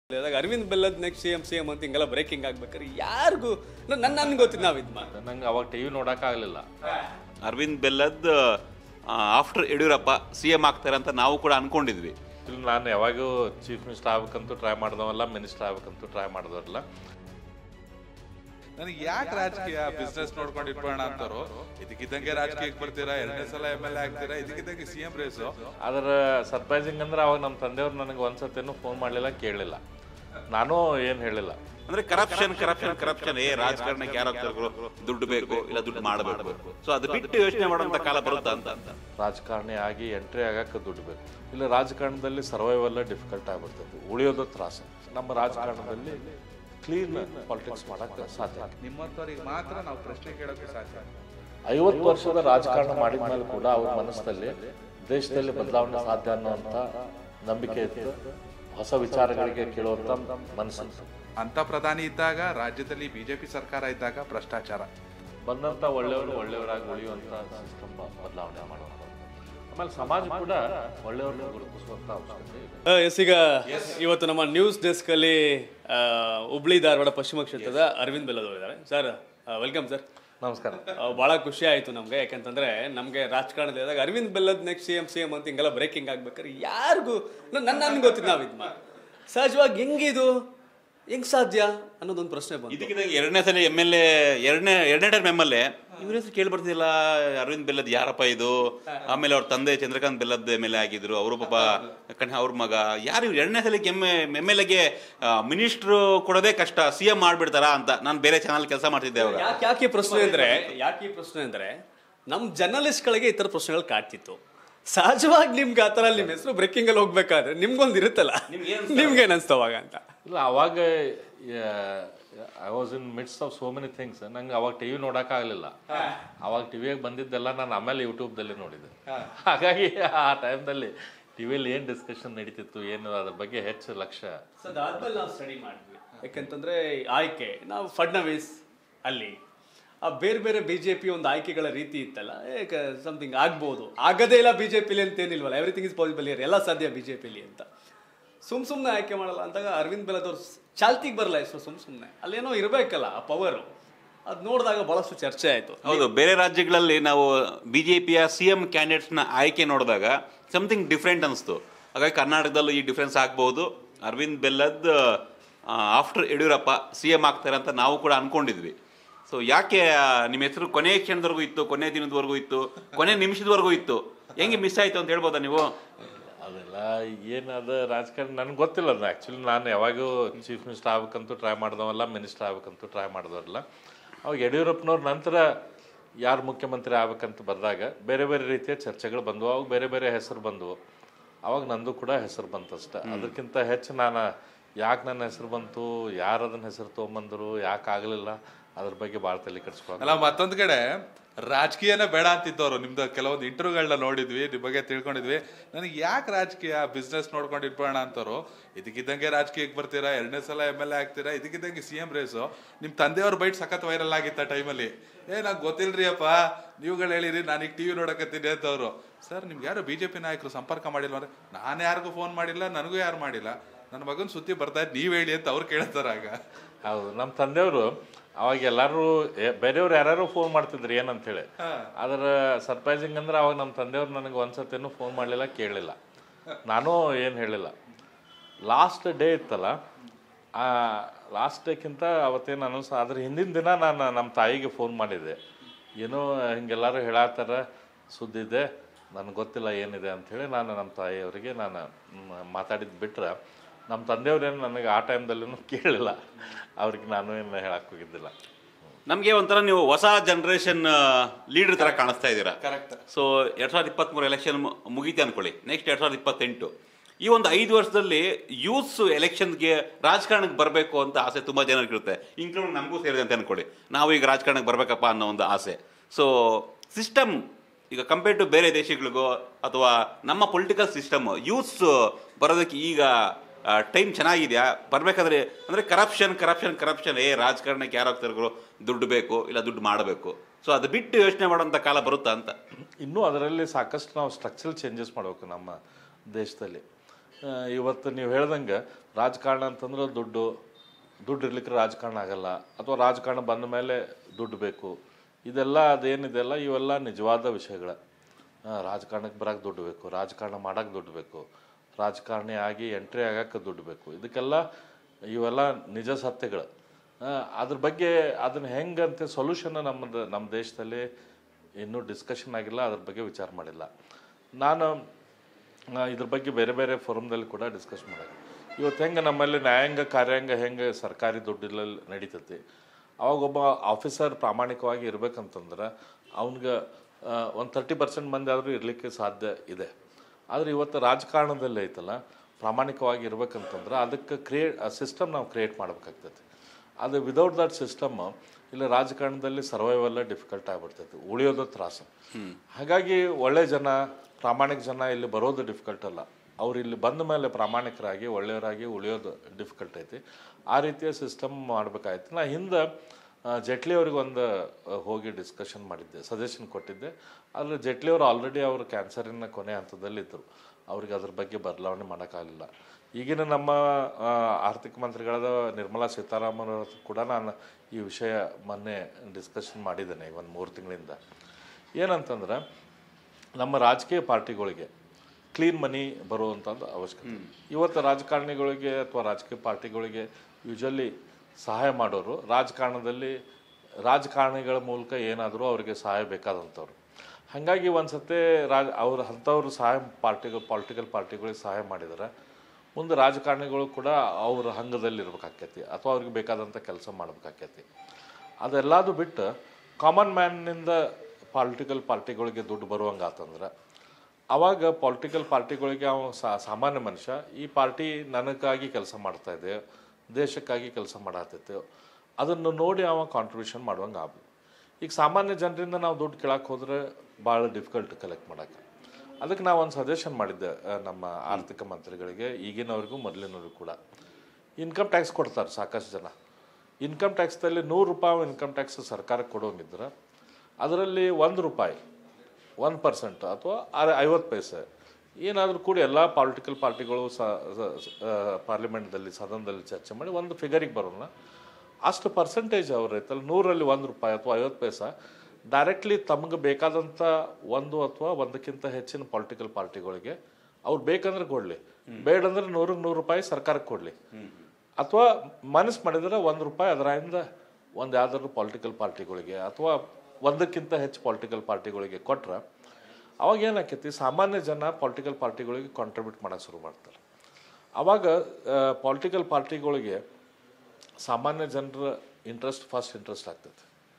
ಅದಾಗ Arvind Bellad next C M C M ಅಂತ ಹಿಂಗೆಲ್ಲ ಬ್ರೇಕಿಂಗ್ ಆಗ್ಬೇಕಾದ್ರೆ ಯಾರಿಗೂ ನನ್ನ ನನ್ಗೆ ಗೊತ್ತಿದ್ದು ನಾವು ಇದು ಮಾಡಿ ನಂಗೆ ಅವಾಗ ಟಿ ವಿ ನೋಡೋಕ್ಕಾಗಲಿಲ್ಲ Arvind Bellad after Yediyurappa C M ಆಗ್ತಾರೆ ಅಂತ ನಾವು ಕೂಡ ಅನ್ಕೊಂಡಿದ್ವಿ ಇಲ್ಲಿ ನಾನು ಯಾವಾಗೂ ಚೀಫ್ ಮಿನಿಸ್ಟರ್ ಆಗ್ಬೇಕಂತೂ ಟ್ರೈ ಮಾಡಿದವಲ್ಲ ಮಿನಿಸ್ಟರ್ ಆಗ್ಬೇಕಂತೂ ಟ್ರೈ ಮಾಡಿದವರಲ್ಲ ನನಗೆ ಯಾಕೆ ರಾಜಕೀಯ ಬಿಸ್ನೆಸ್ ನೋಡ್ಕೊಂಡು ಇಟ್ಕೊಳ್ಳೋಣ ಅಂತಾರೋ ಇದಕ್ಕಿದ್ದಂಗೆ ರಾಜಕೀಯಕ್ಕೆ ಬರ್ತೀರಾ ಎರಡನೇ ಸಲ ಎಮ್ ಎಲ್ ಎ ಆಗ್ತೀರಾ ಇದಕ್ಕಿದ್ದಂಗೆ ಸಿ ಎಂ ರೇಸು ಆದ್ರೆ ಸರ್ಪ್ರೈಸಿಂಗ್ ಅಂದ್ರೆ ಅವಾಗ ನಮ್ಮ ತಂದೆಯವ್ರು ನನಗೆ ಒಂದ್ಸತಿನೂ ಫೋನ್ ಮಾಡಲಿಲ್ಲ ಕೇಳಲಿಲ್ಲ ನಾನು ಏನು ಹೇಳಿಲ್ಲ ಅಂದ್ರೆ ಕರಪ್ಷನ್ ಕರಪ್ಷನ್ ಕರಪ್ಷನ್ ಏ ರಾಜಕಾರಣಕ್ಕೆ ಯಾರು ಆಗ್ತಾರೆ ದುಡ್ಡು ಬೇಕು ಇಲ್ಲ ದುಡ್ಡು ಮಾಡಬೇಕು ಸೊ ಅದು ಬಿಟ್ಟು ಯೋಚನೆ ಮಾಡುವಂತ ಕಾಲ ಬರುತ್ತಾ ಅಂತ ಅಂತ ರಾಜಕಾರಣಿ ಆಗಿ ಎಂಟ್ರಿ ಆಗಕ್ಕೆ ದುಡ್ಡು ಬೇಕು ಇಲ್ಲ ರಾಜಕಾರಣದಲ್ಲಿ ಸರ್ವೈವಲ್ ಡಿಫಿಕಲ್ಟ್ ಆಗ್ಬಿಡ್ತದೆ ಉಳಿಯೋದು ತ್ರಾಸ ನಮ್ಮ ರಾಜಕಾರಣದಲ್ಲಿ ಕ್ಲೀನ್ ಪಾಲಿಟಿಕ್ಸ್ ಮಾಡೋಕ್ಕೆ ಸಾಧ್ಯ ನಿಮ್ಮಂಥವ್ರಿಗೆ ಮಾತ್ರ ನಾವು ಪ್ರಶ್ನೆ ಕೇಳೋಕೆ ಸಾಧ್ಯ ಐವತ್ತು ವರ್ಷದ ರಾಜಕಾರಣ ಮಾಡಿದ ಮೇಲೆ ಕೂಡ ಅವ್ರ ಮನಸ್ಸಲ್ಲಿ ದೇಶದಲ್ಲಿ ಬದಲಾವಣೆ ಸಾಧ್ಯ ಅನ್ನುವಂಥ ನಂಬಿಕೆ ಇತ್ತು ಹೊಸ ವಿಚಾರಗಳಿಗೆ ಕೇಳುವಂಥ ಮನಸ್ಸು ಅಂತ ಪ್ರಧಾನಿ ಇದ್ದಾಗ ರಾಜ್ಯದಲ್ಲಿ ಬಿಜೆಪಿ ಸರ್ಕಾರ ಇದ್ದಾಗ ಭ್ರಷ್ಟಾಚಾರ ಬಂದಂಥ ಒಳ್ಳೆಯವರು ಒಳ್ಳೆಯವರಾಗಿ ಉಳಿಯುವಂಥ ಸಿಸ್ಟಮ್ ಬದಲಾವಣೆ ಮಾಡೋದು ಆಮೇಲೆ ಸಮಾಜ ಕೂಡ ಒಳ್ಳೆಯವ್ರನ್ನ ಗುರುತಿಸುವಂಥ ಅವಶ್ಯಕತೆ ಇದೆ ಎಸ್ ಈಗ ಇವತ್ತು ನಮ್ಮ ನ್ಯೂಸ್ ಡೆಸ್ಕ್ ಅಲ್ಲಿ ಆ, ಹುಬ್ಳಿ ಧಾರವಾಡ ಪಶ್ಚಿಮ ಕ್ಷೇತ್ರದ ಅರವಿಂದ್ ಬೆಲ್ಲದವರು ಇದ್ದಾರೆ ಸರ್ ವೆಲ್ಕಮ್ ಸರ್ ನಮಸ್ಕಾರ ಭಾಳ ಖುಷಿ ಆಯಿತು ನಮಗೆ ಯಾಕಂತಂದ್ರೆ ನಮಗೆ ರಾಜಕಾರಣದಾಗ Arvind Bellad next C M C M ಅಂತ ಹಿಂಗೆಲ್ಲ ಬ್ರೇಕಿಂಗ್ ಆಗ್ಬೇಕಾದ್ರೆ ಯಾರಿಗೂ ನನ್ನ ನನ್ಗೆ ಗೊತ್ತಿದ್ದು ನಾವು ಇದು ಮಾಡಿ ಸಹಜವಾಗಿ ಹೆಂಗಿದು ಹೆಂಗ್ ಸಾಧ್ಯ ಅನ್ನೋದೊಂದು ಪ್ರಶ್ನೆ ಬಂತು ಇದಕ್ಕಿದ್ದಂಗೆ ಎರಡನೇ ಸಲ ಎಮ್ ಎಲ್ ಎ ಎರಡನೇ ಎರಡನೇ ಟರ್ಮ್ ಎಮ್ ಎಲ್ ಎ ಇವ್ರ ಹೆಸರು ಕೇಳಿ ಬರ್ತಿಲ್ಲ ಅರವಿಂದ್ ಬೆಲ್ಲದ್ ಯಾರಪ್ಪ ಇದು ಆಮೇಲೆ ಅವ್ರ ತಂದೆ Chandrakant Bellad M L A ಆಗಿದ್ರು ಅವರು ಪಾಪ ಕಣ್ ಅವ್ರ ಮಗ ಯಾರು ಇವ್ರು ಎರಡನೇ ಸಲಕ್ಕೆ ಎಮ್ ಎಮ್ ಎಲ್ ಎಗೆ ಮಿನಿಸ್ಟ್ರು ಕೊಡೋದೇ ಕಷ್ಟ ಸಿ ಎಂ ಮಾಡ್ಬಿಡ್ತಾರಾ ಅಂತ ನಾನು ಬೇರೆ ಚಾನಲ್ ಕೆಲಸ ಮಾಡ್ತಿದ್ದೆ ಅವಾಗ ಯಾಕೆ ಯಾಕೆ ಈ ಪ್ರಶ್ನೆ ಅಂದ್ರೆ ಯಾಕೆ ಈ ಪ್ರಶ್ನೆ ಅಂದ್ರೆ ನಮ್ಮ ಜರ್ನಲಿಸ್ಟ್ಗಳಿಗೆ ಈ ಥರ ಪ್ರಶ್ನೆಗಳು ಕಾಡ್ತಿತ್ತು ಸಹಜವಾಗಿ ನಿಮ್ಗೆ ಆ ಥರ ನಿಮ್ಮ ಹೆಸರು ಬ್ರೇಕಿಂಗ್ ಅಲ್ಲಿ ಹೋಗ್ಬೇಕಾದ್ರೆ ನಿಮ್ಗೊಂದು ಇರುತ್ತಲ್ಲ ನಿಮ್ಗೆ ಅನಿಸ್ತವಾಗ ಅಂತ ಇಲ್ಲ ಅವಾಗ I was in midst of so many things ನಂಗೆ ಅವಾಗ ಟಿ ವಿ ನೋಡೋಕ್ಕಾಗಲಿಲ್ಲ ಅವಾಗ ಟಿ ವಿಯಾಗ ಬಂದಿದ್ದೆಲ್ಲ ನಾನು ಆಮೇಲೆ ಯೂಟ್ಯೂಬ್ದಲ್ಲಿ ನೋಡಿದೆ ಹಾಗಾಗಿ ಆ ಟೈಮ್ದಲ್ಲಿ ಟಿ ವಿಯಲ್ಲಿ ಏನು ಡಿಸ್ಕಷನ್ ನಡೀತಿತ್ತು ಏನು ಅದ್ರ ಬಗ್ಗೆ ಹೆಚ್ಚು ಲಕ್ಷ್ಯ ಸೊ ಅದಾದ್ಮೇಲೆ ನಾವು ಸ್ಟಡಿ ಮಾಡಿದ್ವಿ ಯಾಕಂತಂದ್ರೆ ಆಯ್ಕೆ ನಾವು ಫಡ್ನವೀಸ್ ಅಲ್ಲಿ ಆ ಬೇರೆ ಬೇರೆ ಬಿ ಜೆ ಪಿ ಒಂದು ಆಯ್ಕೆಗಳ ರೀತಿ ಇತ್ತಲ್ಲ ಸಮಥಿಂಗ್ ಆಗ್ಬೋದು ಆಗದೇ ಇಲ್ಲ ಬಿ ಜೆ ಪಿಲಿ ಅಂತ ಏನಿಲ್ವಲ್ಲ ಎವ್ರಿಥಿಂಗ್ ಇಸ್ ಪಾಸಿಬಲ್ ಇಯರ್ ಎಲ್ಲ ಸಾಧ್ಯ ಬಿ ಜೆ ಪಿಲಿ ಅಂತ ಸುಮ್ ಸುಮ್ಮನೆ ಆಯ್ಕೆ ಮಾಡಲ್ಲ ಅಂದಾಗ ಅರವಿಂದ್ ಬೆಲ್ಲದವ್ರು ಚಾಲ್ತಿಗೆ ಬರಲ್ಲ ಎಷ್ಟು ಸುಮ್ ಸುಮ್ಮನೆ ಅಲ್ಲೇನೋ ಇರಬೇಕಲ್ಲ ಆ ಪವರು ಅದು ನೋಡಿದಾಗ ಬಹಳಷ್ಟು ಚರ್ಚೆ ಆಯಿತು ಹೌದು ಬೇರೆ ರಾಜ್ಯಗಳಲ್ಲಿ ನಾವು ಬಿಜೆಪಿಯ ಸಿ ಎಂ ಕ್ಯಾಂಡಿಡೇಟ್ಸ್ನ ಆಯ್ಕೆ ನೋಡಿದಾಗ ಸಮಥಿಂಗ್ ಡಿಫ್ರೆಂಟ್ ಅನಿಸ್ತು ಹಾಗಾಗಿ ಕರ್ನಾಟಕದಲ್ಲೂ ಈ ಡಿಫ್ರೆನ್ಸ್ ಆಗ್ಬೋದು Arvind Bellad after Yediyurappa C M ಆಗ್ತಾರೆ ಅಂತ ನಾವು ಕೂಡ ಅನ್ಕೊಂಡಿದ್ವಿ ಸೊ ಯಾಕೆ ಆ, ನಿಮ್ಮ ಹೆಸರು ಕೊನೆ ಕ್ಷಣದವರೆಗೂ ಇತ್ತು ಕೊನೆ ದಿನದವರೆಗೂ ಇತ್ತು ಕೊನೆ ನಿಮಿಷದವರೆಗೂ ಇತ್ತು ಹೆಂಗೆ ಮಿಸ್ ಆಯ್ತು ಅಂತ ಹೇಳ್ಬೋದಾ ನೀವು ಅದೆಲ್ಲ ಏನದ ರಾಜಕಾರಣ ನನಗೆ ಗೊತ್ತಿಲ್ಲ ಅದು ಆ್ಯಕ್ಚುಲಿ ನಾನು ಯಾವಾಗೂ ಚೀಫ್ ಮಿನಿಸ್ಟರ್ ಆಗ್ಬೇಕಂತೂ ಟ್ರೈ ಮಾಡಿದವಲ್ಲ ಮಿನಿಸ್ಟರ್ ಆಗ್ಬೇಕಂತೂ ಟ್ರೈ ಮಾಡಿದವರಲ್ಲ ಅವಾಗ ಯಡಿಯೂರಪ್ಪನವ್ರ ನಂತರ ಯಾರು ಮುಖ್ಯಮಂತ್ರಿ ಆಗ್ಬೇಕಂತ ಬಂದಾಗ ಬೇರೆ ಬೇರೆ ರೀತಿಯ ಚರ್ಚೆಗಳು ಬಂದವು ಅವಾಗ ಬೇರೆ ಬೇರೆ ಹೆಸರು ಬಂದವು ಅವಾಗ ನಂದು ಕೂಡ ಹೆಸರು ಬಂತಷ್ಟೆ ಅದಕ್ಕಿಂತ ಹೆಚ್ಚು ನಾನು ಯಾಕೆ ನನ್ನ ಹೆಸರು ಬಂತು ಯಾರು ಅದನ್ನ ಹೆಸರು ತೊಗೊಂಬಂದರು ಯಾಕೆ ಆಗಲಿಲ್ಲ ಅದ್ರ ಬಗ್ಗೆ ಭಾಳ ತಲೆ ಕೆಡಿಸ್ಕೊಂಡು ಅಲ್ಲ ಮತ್ತೊಂದ್ ಕಡೆ ರಾಜಕೀಯನೇ ಬೇಡ ಅಂತಿದ್ದವರು ನಿಮ್ದು ಕೆಲವೊಂದು ಇಂಟರ್ವ್ಯೂಗಳನ್ನ ನೋಡಿದ್ವಿ ನಿಮ್ ಬಗ್ಗೆ ತಿಳ್ಕೊಂಡಿದ್ವಿ ನನಗೆ ಯಾಕೆ ರಾಜಕೀಯ ಬಿಸ್ನೆಸ್ ನೋಡ್ಕೊಂಡು ಇಟ್ಬೋಣ ಅಂತಾರೋ ಇದಕ್ಕಿದ್ದಂಗೆ ರಾಜಕೀಯಕ್ಕೆ ಬರ್ತೀರಾ ಎರಡನೇ ಸಲ ಎಮ್ ಎಲ್ ಎ ಆಗ್ತೀರಾ ಇದಕ್ಕಿದ್ದಂಗೆ ಸಿ ಎಂ ರೇಸು ನಿಮ್ಮ ತಂದೆಯವ್ರ ಬೈಟ್ ಸಖತ್ ವೈರಲ್ ಆಗಿತ್ತ ಟೈಮಲ್ಲಿ ಏ ನಂಗೆ ಗೊತ್ತಿಲ್ರಿ ಅಪ್ಪ ನೀವುಗಳು ಹೇಳಿರಿ ನಾನೀಗ ಟಿ ವಿ ನೋಡಕತ್ತೀನಿ ಅಂತವ್ರು ಸರ್ ನಿಮ್ಗೆ ಯಾರು ಬಿ ಜೆ ಪಿ ನಾಯಕರು ಸಂಪರ್ಕ ಮಾಡಿಲ್ಲ ಅಂದ್ರೆ ನಾನು ಯಾರಿಗೂ ಫೋನ್ ಮಾಡಿಲ್ಲ ನನಗೂ ಯಾರು ಮಾಡಿಲ್ಲ ನನ್ನ ಮಗನ ಸುದ್ದಿ ಬರ್ತಾ ಇದ್ದು ನೀವು ಹೇಳಿ ಅಂತ ಅವ್ರು ಕೇಳ್ತಾರ ಆಗ ಹೌದು ನಮ್ಮ ತಂದೆಯವರು ಅವಾಗ ಎಲ್ಲರೂ ಬೇರೆಯವ್ರು ಯಾರ್ಯಾರು ಫೋನ್ ಮಾಡ್ತಿದ್ರು ಏನಂತೇಳಿ ಆದ್ರೆ ಸರ್ಪ್ರೈಸಿಂಗ್ ಅಂದ್ರೆ ಅವಾಗ ನಮ್ಮ ತಂದೆಯವ್ರು ನನಗೆ ಒಂದ್ಸತಿನೂ ಫೋನ್ ಮಾಡಲಿಲ್ಲ ಕೇಳಲಿಲ್ಲ ನಾನು ಏನು ಹೇಳಿಲ್ಲ ಲಾಸ್ಟ್ ಡೇ ಇತ್ತಲ್ಲ ಆ ಲಾಸ್ಟ್ ಡೇಕ್ಕಿಂತ ಅವತ್ತೇನು ಅನಿಸ್ ಅದ್ರ ಹಿಂದಿನ ದಿನ ನಾನು ನಮ್ಮ ತಾಯಿಗೆ ಫೋನ್ ಮಾಡಿದ್ದೆ ಏನೋ ಹಿಂಗೆಲ್ಲರೂ ಹೇಳತ್ತಾರ ಸುದ್ದಿದೆ ನನಗೆ ಗೊತ್ತಿಲ್ಲ ಏನಿದೆ ಅಂಥೇಳಿ ನಾನು ನಮ್ಮ ತಾಯಿಯವರಿಗೆ ನಾನು ಮಾತಾಡಿದ್ದು ಬಿಟ್ರೆ ನಮ್ಮ ತಂದೆಯವ್ರೇನು ನನಗೆ ಆ ಟೈಮ್ದಲ್ಲೂ ಕೇಳಿಲ್ಲ ಅವ್ರಿಗೆ ನಾನು ಏನು ಹೇಳಕ್ಕೆ ಹೋಗಿದ್ದಿಲ್ಲ ನಮಗೆ ಒಂಥರ ನೀವು ಹೊಸ ಜನರೇಷನ್ ಲೀಡರ್ ತರ ಕಾಣಿಸ್ತಾ ಇದ್ದೀರಾ ಕರೆಕ್ಟ್ ಸೊ ಎರಡ್ ಸಾವಿರದ ಇಪ್ಪತ್ಮೂರು ಎಲೆಕ್ಷನ್ ಮುಗೀತಿ ಅನ್ಕೊಳ್ಳಿ ನೆಕ್ಸ್ಟ್ ಎರಡ್ ಸಾವಿರದ ಇಪ್ಪತ್ತೆಂಟು ಈ ಒಂದು ಐದು ವರ್ಷದಲ್ಲಿ ಯೂತ್ಸ್ ಎಲೆಕ್ಷನ್ಗೆ ರಾಜಕಾರಣಕ್ಕೆ ಬರಬೇಕು ಅಂತ ಆಸೆ ತುಂಬಾ ಜನರಿಗೆ ಇರುತ್ತೆ ಇನ್ಕ್ಲೂಡ್ ನಮಗೂ ಸೇರಿದೆ ಅಂತ ಅನ್ಕೊಳ್ಳಿ ನಾವು ಈಗ ರಾಜಕಾರಣಕ್ಕೆ ಬರಬೇಕಪ್ಪ ಅನ್ನೋ ಒಂದು ಆಸೆ ಸೊ ಸಿಸ್ಟಮ್ ಈಗ ಕಂಪೇರ್ ಟು ಬೇರೆ ದೇಶಗಳಿಗೋ ಅಥವಾ ನಮ್ಮ ಪೊಲಿಟಿಕಲ್ ಸಿಸ್ಟಮ್ ಯೂತ್ಸ್ ಬರೋದಕ್ಕೆ ಈಗ ಟೈಮ್ ಚೆನ್ನಾಗಿದೆಯಾ ಬರ್ಬೇಕಾದ್ರೆ ಅಂದ್ರೆ ಕರಪ್ಷನ್ ಕರಪ್ಷನ್ ಕರಪ್ಷನ್ ಏ ರಾಜಕಾರಣಕ್ಕೆ ಯಾರು ಹೋಗ್ತಾರೋ ದುಡ್ಡು ಬೇಕು ಇಲ್ಲ ದುಡ್ಡು ಮಾಡಬೇಕು ಸೊ ಅದು ಬಿಟ್ಟು ಯೋಚನೆ ಮಾಡುವಂಥ ಕಾಲ ಬರುತ್ತಾ ಅಂತ ಇನ್ನೂ ಅದರಲ್ಲಿ ಸಾಕಷ್ಟು ನಾವು ಸ್ಟ್ರಕ್ಚರಲ್ ಚೇಂಜಸ್ ಮಾಡಬೇಕು ನಮ್ಮ ದೇಶದಲ್ಲಿ ಆ, ಇವತ್ತು ನೀವು ಹೇಳ್ದಂಗೆ ರಾಜಕಾರಣ ಅಂತಂದ್ರೆ ದುಡ್ಡು ದುಡ್ಡು ಇರ್ಲಿಕ್ಕೆ ರಾಜಕಾರಣ ಆಗಲ್ಲ ಅಥವಾ ರಾಜಕಾರಣ ಬಂದ ಮೇಲೆ ದುಡ್ಡು ಬೇಕು ಇದೆಲ್ಲ ಅದೇನಿದೆಲ್ಲ ಇವೆಲ್ಲ ನಿಜವಾದ ವಿಷಯಗಳ ರಾಜಕಾರಣಕ್ಕೆ ಬರಕ್ಕೆ ದುಡ್ಡು ಬೇಕು ರಾಜಕಾರಣ ಮಾಡಕ್ಕೆ ದುಡ್ಡು ಬೇಕು ರಾಜಕಾರಣಿ ಆಗಿ ಎಂಟ್ರಿ ಆಗಕ್ಕೆ ದುಡ್ಡು ಬೇಕು ಇದಕ್ಕೆಲ್ಲ ಇವೆಲ್ಲ ನಿಜ ಸತ್ಯಗಳು ಆ, ಅದ್ರ ಬಗ್ಗೆ ಅದನ್ನ ಹೆಂಗಂತೆ ಸೊಲ್ಯೂಷನ್ ನಮ್ಮದು ನಮ್ಮ ದೇಶದಲ್ಲಿ ಇನ್ನೂ ಡಿಸ್ಕಷನ್ ಆಗಿಲ್ಲ ಅದ್ರ ಬಗ್ಗೆ ವಿಚಾರ ಮಾಡಿಲ್ಲ ನಾನು ಆ, ಇದ್ರ ಬಗ್ಗೆ ಬೇರೆ ಬೇರೆ ಫೋರಮ್ದಲ್ಲಿ ಕೂಡ ಡಿಸ್ಕಸ್ ಮಾಡೋದು ಇವತ್ತು ಹೆಂಗೆ ನಮ್ಮಲ್ಲಿ ನ್ಯಾಯಾಂಗ ಕಾರ್ಯಾಂಗ ಹೆಂಗೆ ಸರ್ಕಾರಿ ದುಡ್ಡಿಲ್ಲಲ್ಲಿ ನಡೀತೈತಿ ಅವಾಗ ಒಬ್ಬ ಆಫೀಸರ್ ಪ್ರಾಮಾಣಿಕವಾಗಿ ಇರ್ಬೇಕಂತಂದ್ರೆ ಅವ್ನಿಗೆ ಒಂದು ತರ್ಟಿ ಪರ್ಸೆಂಟ್ ಮಂದಿ ಆದರೂ ಇರಲಿಕ್ಕೆ ಸಾಧ್ಯ ಇದೆ ಆದರೆ ಇವತ್ತು ರಾಜಕಾರಣದಲ್ಲಿ ಐತಲ್ಲ ಪ್ರಾಮಾಣಿಕವಾಗಿ ಇರ್ಬೇಕಂತಂದ್ರೆ ಅದಕ್ಕೆ ಕ್ರಿಯೇಟ್ ಸಿಸ್ಟಮ್ ನಾವು ಕ್ರಿಯೇಟ್ ಮಾಡ್ಬೇಕಾಗ್ತೈತಿ ಅದು ವಿದೌಟ್ ದಟ್ ಸಿಸ್ಟಮ್ ಇಲ್ಲಿ ರಾಜಕಾರಣದಲ್ಲಿ ಸರ್ವೈವಲ್ಲ ಡಿಫಿಕಲ್ಟ್ ಆಗ್ಬಿಡ್ತೈತಿ ಉಳಿಯೋದು ತ್ರಾಸು ಹಾಗಾಗಿ ಒಳ್ಳೆ ಜನ ಪ್ರಾಮಾಣಿಕ ಜನ ಇಲ್ಲಿ ಬರೋದು ಡಿಫಿಕಲ್ಟ್ ಅಲ್ಲ ಅವ್ರು ಇಲ್ಲಿ ಬಂದ ಮೇಲೆ ಪ್ರಾಮಾಣಿಕರಾಗಿ ಒಳ್ಳೆಯವರಾಗಿ ಉಳಿಯೋದು ಡಿಫಿಕಲ್ಟ್ ಐತಿ ಆ ರೀತಿಯ ಸಿಸ್ಟಮ್ ಮಾಡ್ಬೇಕಾಯ್ತು ನಾ ಹಿಂದೆ ಆ, ಜೇಟ್ಲಿ ಅವ್ರಿಗೆ ಒಂದು ಆ, ಹೋಗಿ ಡಿಸ್ಕಷನ್ ಮಾಡಿದ್ದೆ ಸಜೆಷನ್ ಕೊಟ್ಟಿದ್ದೆ ಆದರೆ ಜೇಟ್ಲಿ ಅವರು ಆಲ್ರೆಡಿ ಅವರು ಕ್ಯಾನ್ಸರಿನ ಕೊನೆ ಹಂತದಲ್ಲಿ ಇದ್ದರು ಅವ್ರಿಗೆ ಅದ್ರ ಬಗ್ಗೆ ಬದಲಾವಣೆ ಮಾಡೋಕ್ಕಾಗಲಿಲ್ಲ ಈಗಿನ ನಮ್ಮ ಆ, ಆರ್ಥಿಕ ಮಂತ್ರಿಗಳಾದ ನಿರ್ಮಲಾ ಸೀತಾರಾಮನ್ ಅವ್ರ ಕೂಡ ನಾನು ಈ ವಿಷಯ ಮೊನ್ನೆ ಡಿಸ್ಕಷನ್ ಮಾಡಿದ್ದೇನೆ ಒಂದು ಮೂರು ತಿಂಗಳಿಂದ ಏನಂತಂದ್ರೆ ನಮ್ಮ ರಾಜಕೀಯ ಪಾರ್ಟಿಗಳಿಗೆ ಕ್ಲೀನ್ ಮನಿ ಬರುವಂಥದ್ದು ಅವಶ್ಯಕತೆ ಇದೆ. ಇವತ್ತು ರಾಜಕಾರಣಿಗಳಿಗೆ ಅಥವಾ ರಾಜಕೀಯ ಪಾರ್ಟಿಗಳಿಗೆ ಯೂಶಲಿ ಸಹಾಯ ಮಾಡೋರು ರಾಜಕಾರಣದಲ್ಲಿ ರಾಜಕಾರಣಿಗಳ ಮೂಲಕ ಏನಾದರೂ ಅವರಿಗೆ ಸಹಾಯ ಬೇಕಾದಂಥವ್ರು ಹಾಗಾಗಿ ಒಂದು ಸತಿ ರಾಜ ಅವ್ರು ಅಂಥವ್ರು ಸಹಾಯ ಪಾರ್ಟಿಗಳು ಪೊಲಿಟಿಕಲ್ ಪಾರ್ಟಿಗಳಿಗೆ ಸಹಾಯ ಮಾಡಿದರೆ ಮುಂದೆ ರಾಜಕಾರಣಿಗಳು ಕೂಡ ಅವ್ರ ಹಂಗದಲ್ಲಿ ಇರ್ಬೇಕಾಕೈತಿ ಅಥವಾ ಅವ್ರಿಗೆ ಬೇಕಾದಂಥ ಕೆಲಸ ಮಾಡ್ಬೇಕಾಕೈತಿ ಅದೆಲ್ಲದು ಬಿಟ್ಟು ಕಾಮನ್ ಮ್ಯಾನ್ನಿಂದ ಪಾಲಿಟಿಕಲ್ ಪಾರ್ಟಿಗಳಿಗೆ ದುಡ್ಡು ಬರುವಂಗೆ ಆತಂದ್ರೆ ಅವಾಗ ಪೊಲಿಟಿಕಲ್ ಪಾರ್ಟಿಗಳಿಗೆ ಅವ ಸಾ- ಸಾಮಾನ್ಯ ಮನುಷ್ಯ ಈ ಪಾರ್ಟಿ ನನಗಾಗಿ ಕೆಲಸ ಮಾಡ್ತಾ ಇದೆ ದೇಶಕ್ಕಾಗಿ ಕೆಲಸ ಮಾಡತ್ತೈತೆ ಅದನ್ನು ನೋಡಿ ಅವ ಕಾಂಟ್ರಿಬ್ಯೂಷನ್ ಮಾಡುವಂಗೆ ಆಗ್ಬೋದು ಈಗ ಸಾಮಾನ್ಯ ಜನರಿಂದ ನಾವು ದುಡ್ಡು ಕೇಳಕ್ಕೆ ಹೋದ್ರೆ ಭಾಳ ಡಿಫಿಕಲ್ಟ್ ಕಲೆಕ್ಟ್ ಮಾಡೋಕ್ಕೆ ಅದಕ್ಕೆ ನಾವು ಒಂದು ಸಜೆಷನ್ ಮಾಡಿದ್ದೆ ಆ, ನಮ್ಮ ಆರ್ಥಿಕ ಮಂತ್ರಿಗಳಿಗೆ ಈಗಿನವ್ರಿಗೂ ಮೊದಲಿನವ್ರಿಗೂ ಕೂಡ ಇನ್ಕಮ್ ಟ್ಯಾಕ್ಸ್ ಕೊಡ್ತಾರೆ ಸಾಕಷ್ಟು ಜನ ಇನ್ಕಮ್ ಟ್ಯಾಕ್ಸ್ದಲ್ಲಿ ನೂರು ರೂಪಾಯಿ ಇನ್ಕಮ್ ಟ್ಯಾಕ್ಸ್ ಸರ್ಕಾರಕ್ಕೆ ಕೊಡೋಂಗಿದ್ರೆ ಅದರಲ್ಲಿ ಒಂದು ರೂಪಾಯಿ ಒನ್ ಪರ್ಸೆಂಟ್ ಅಥವಾ ಅರ- ಐವತ್ತು ಪೈಸೆ ಏನಾದರೂ ಕೂಡ ಎಲ್ಲ ಪೊಲಿಟಿಕಲ್ ಪಾರ್ಟಿಗಳು ಸ ಪಾರ್ಲಿಮೆಂಟ್ದಲ್ಲಿ ಸದನದಲ್ಲಿ ಚರ್ಚೆ ಮಾಡಿ ಒಂದು ಫಿಗರಿಗೆ ಬರೋಣ ಅಷ್ಟು ಪರ್ಸೆಂಟೇಜ್ ಅವ್ರು ಐತಲ್ಲ ನೂರಲ್ಲಿ ಒಂದು ರೂಪಾಯಿ ಅಥವಾ ಐವತ್ತು ಪೈಸೆ ಡೈರೆಕ್ಟ್ಲಿ ತಮಗೆ ಬೇಕಾದಂಥ ಒಂದು ಅಥವಾ ಒಂದಕ್ಕಿಂತ ಹೆಚ್ಚಿನ ಪೊಲಿಟಿಕಲ್ ಪಾರ್ಟಿಗಳಿಗೆ ಅವ್ರು ಬೇಕಂದ್ರೆ ಕೊಡಲಿ ಬೇಡಂದ್ರೆ ನೂರಕ್ಕೆ ನೂರು ರೂಪಾಯಿ ಸರ್ಕಾರಕ್ಕೆ ಕೊಡಲಿ ಅಥವಾ ಮನಸ್ಸು ಮಾಡಿದ್ರೆ ಒಂದು ರೂಪಾಯಿ ಅದರಿಂದ ಒಂದು ಯಾವ್ದಾದ್ರು ಪೊಲಿಟಿಕಲ್ ಪಾರ್ಟಿಗಳಿಗೆ ಅಥವಾ ಒಂದಕ್ಕಿಂತ ಹೆಚ್ಚು ಪೊಲಿಟಿಕಲ್ ಪಾರ್ಟಿಗಳಿಗೆ ಕೊಟ್ರೆ ಅವಾಗ ಏನಾಕೈತಿ ಸಾಮಾನ್ಯ ಜನ ಪೊಲಿಟಿಕಲ್ ಪಾರ್ಟಿಗಳಿಗೆ ಕಾಂಟ್ರಿಬ್ಯೂಟ್ ಮಾಡೋಕೆ ಶುರು ಮಾಡ್ತಾರೆ ಅವಾಗ ಪೊಲಿಟಿಕಲ್ ಪಾರ್ಟಿಗಳಿಗೆ ಸಾಮಾನ್ಯ ಜನರ ಇಂಟ್ರೆಸ್ಟ್ ಫಸ್ಟ್ ಇಂಟ್ರೆಸ್ಟ್ ಆಗ್ತೈತೆ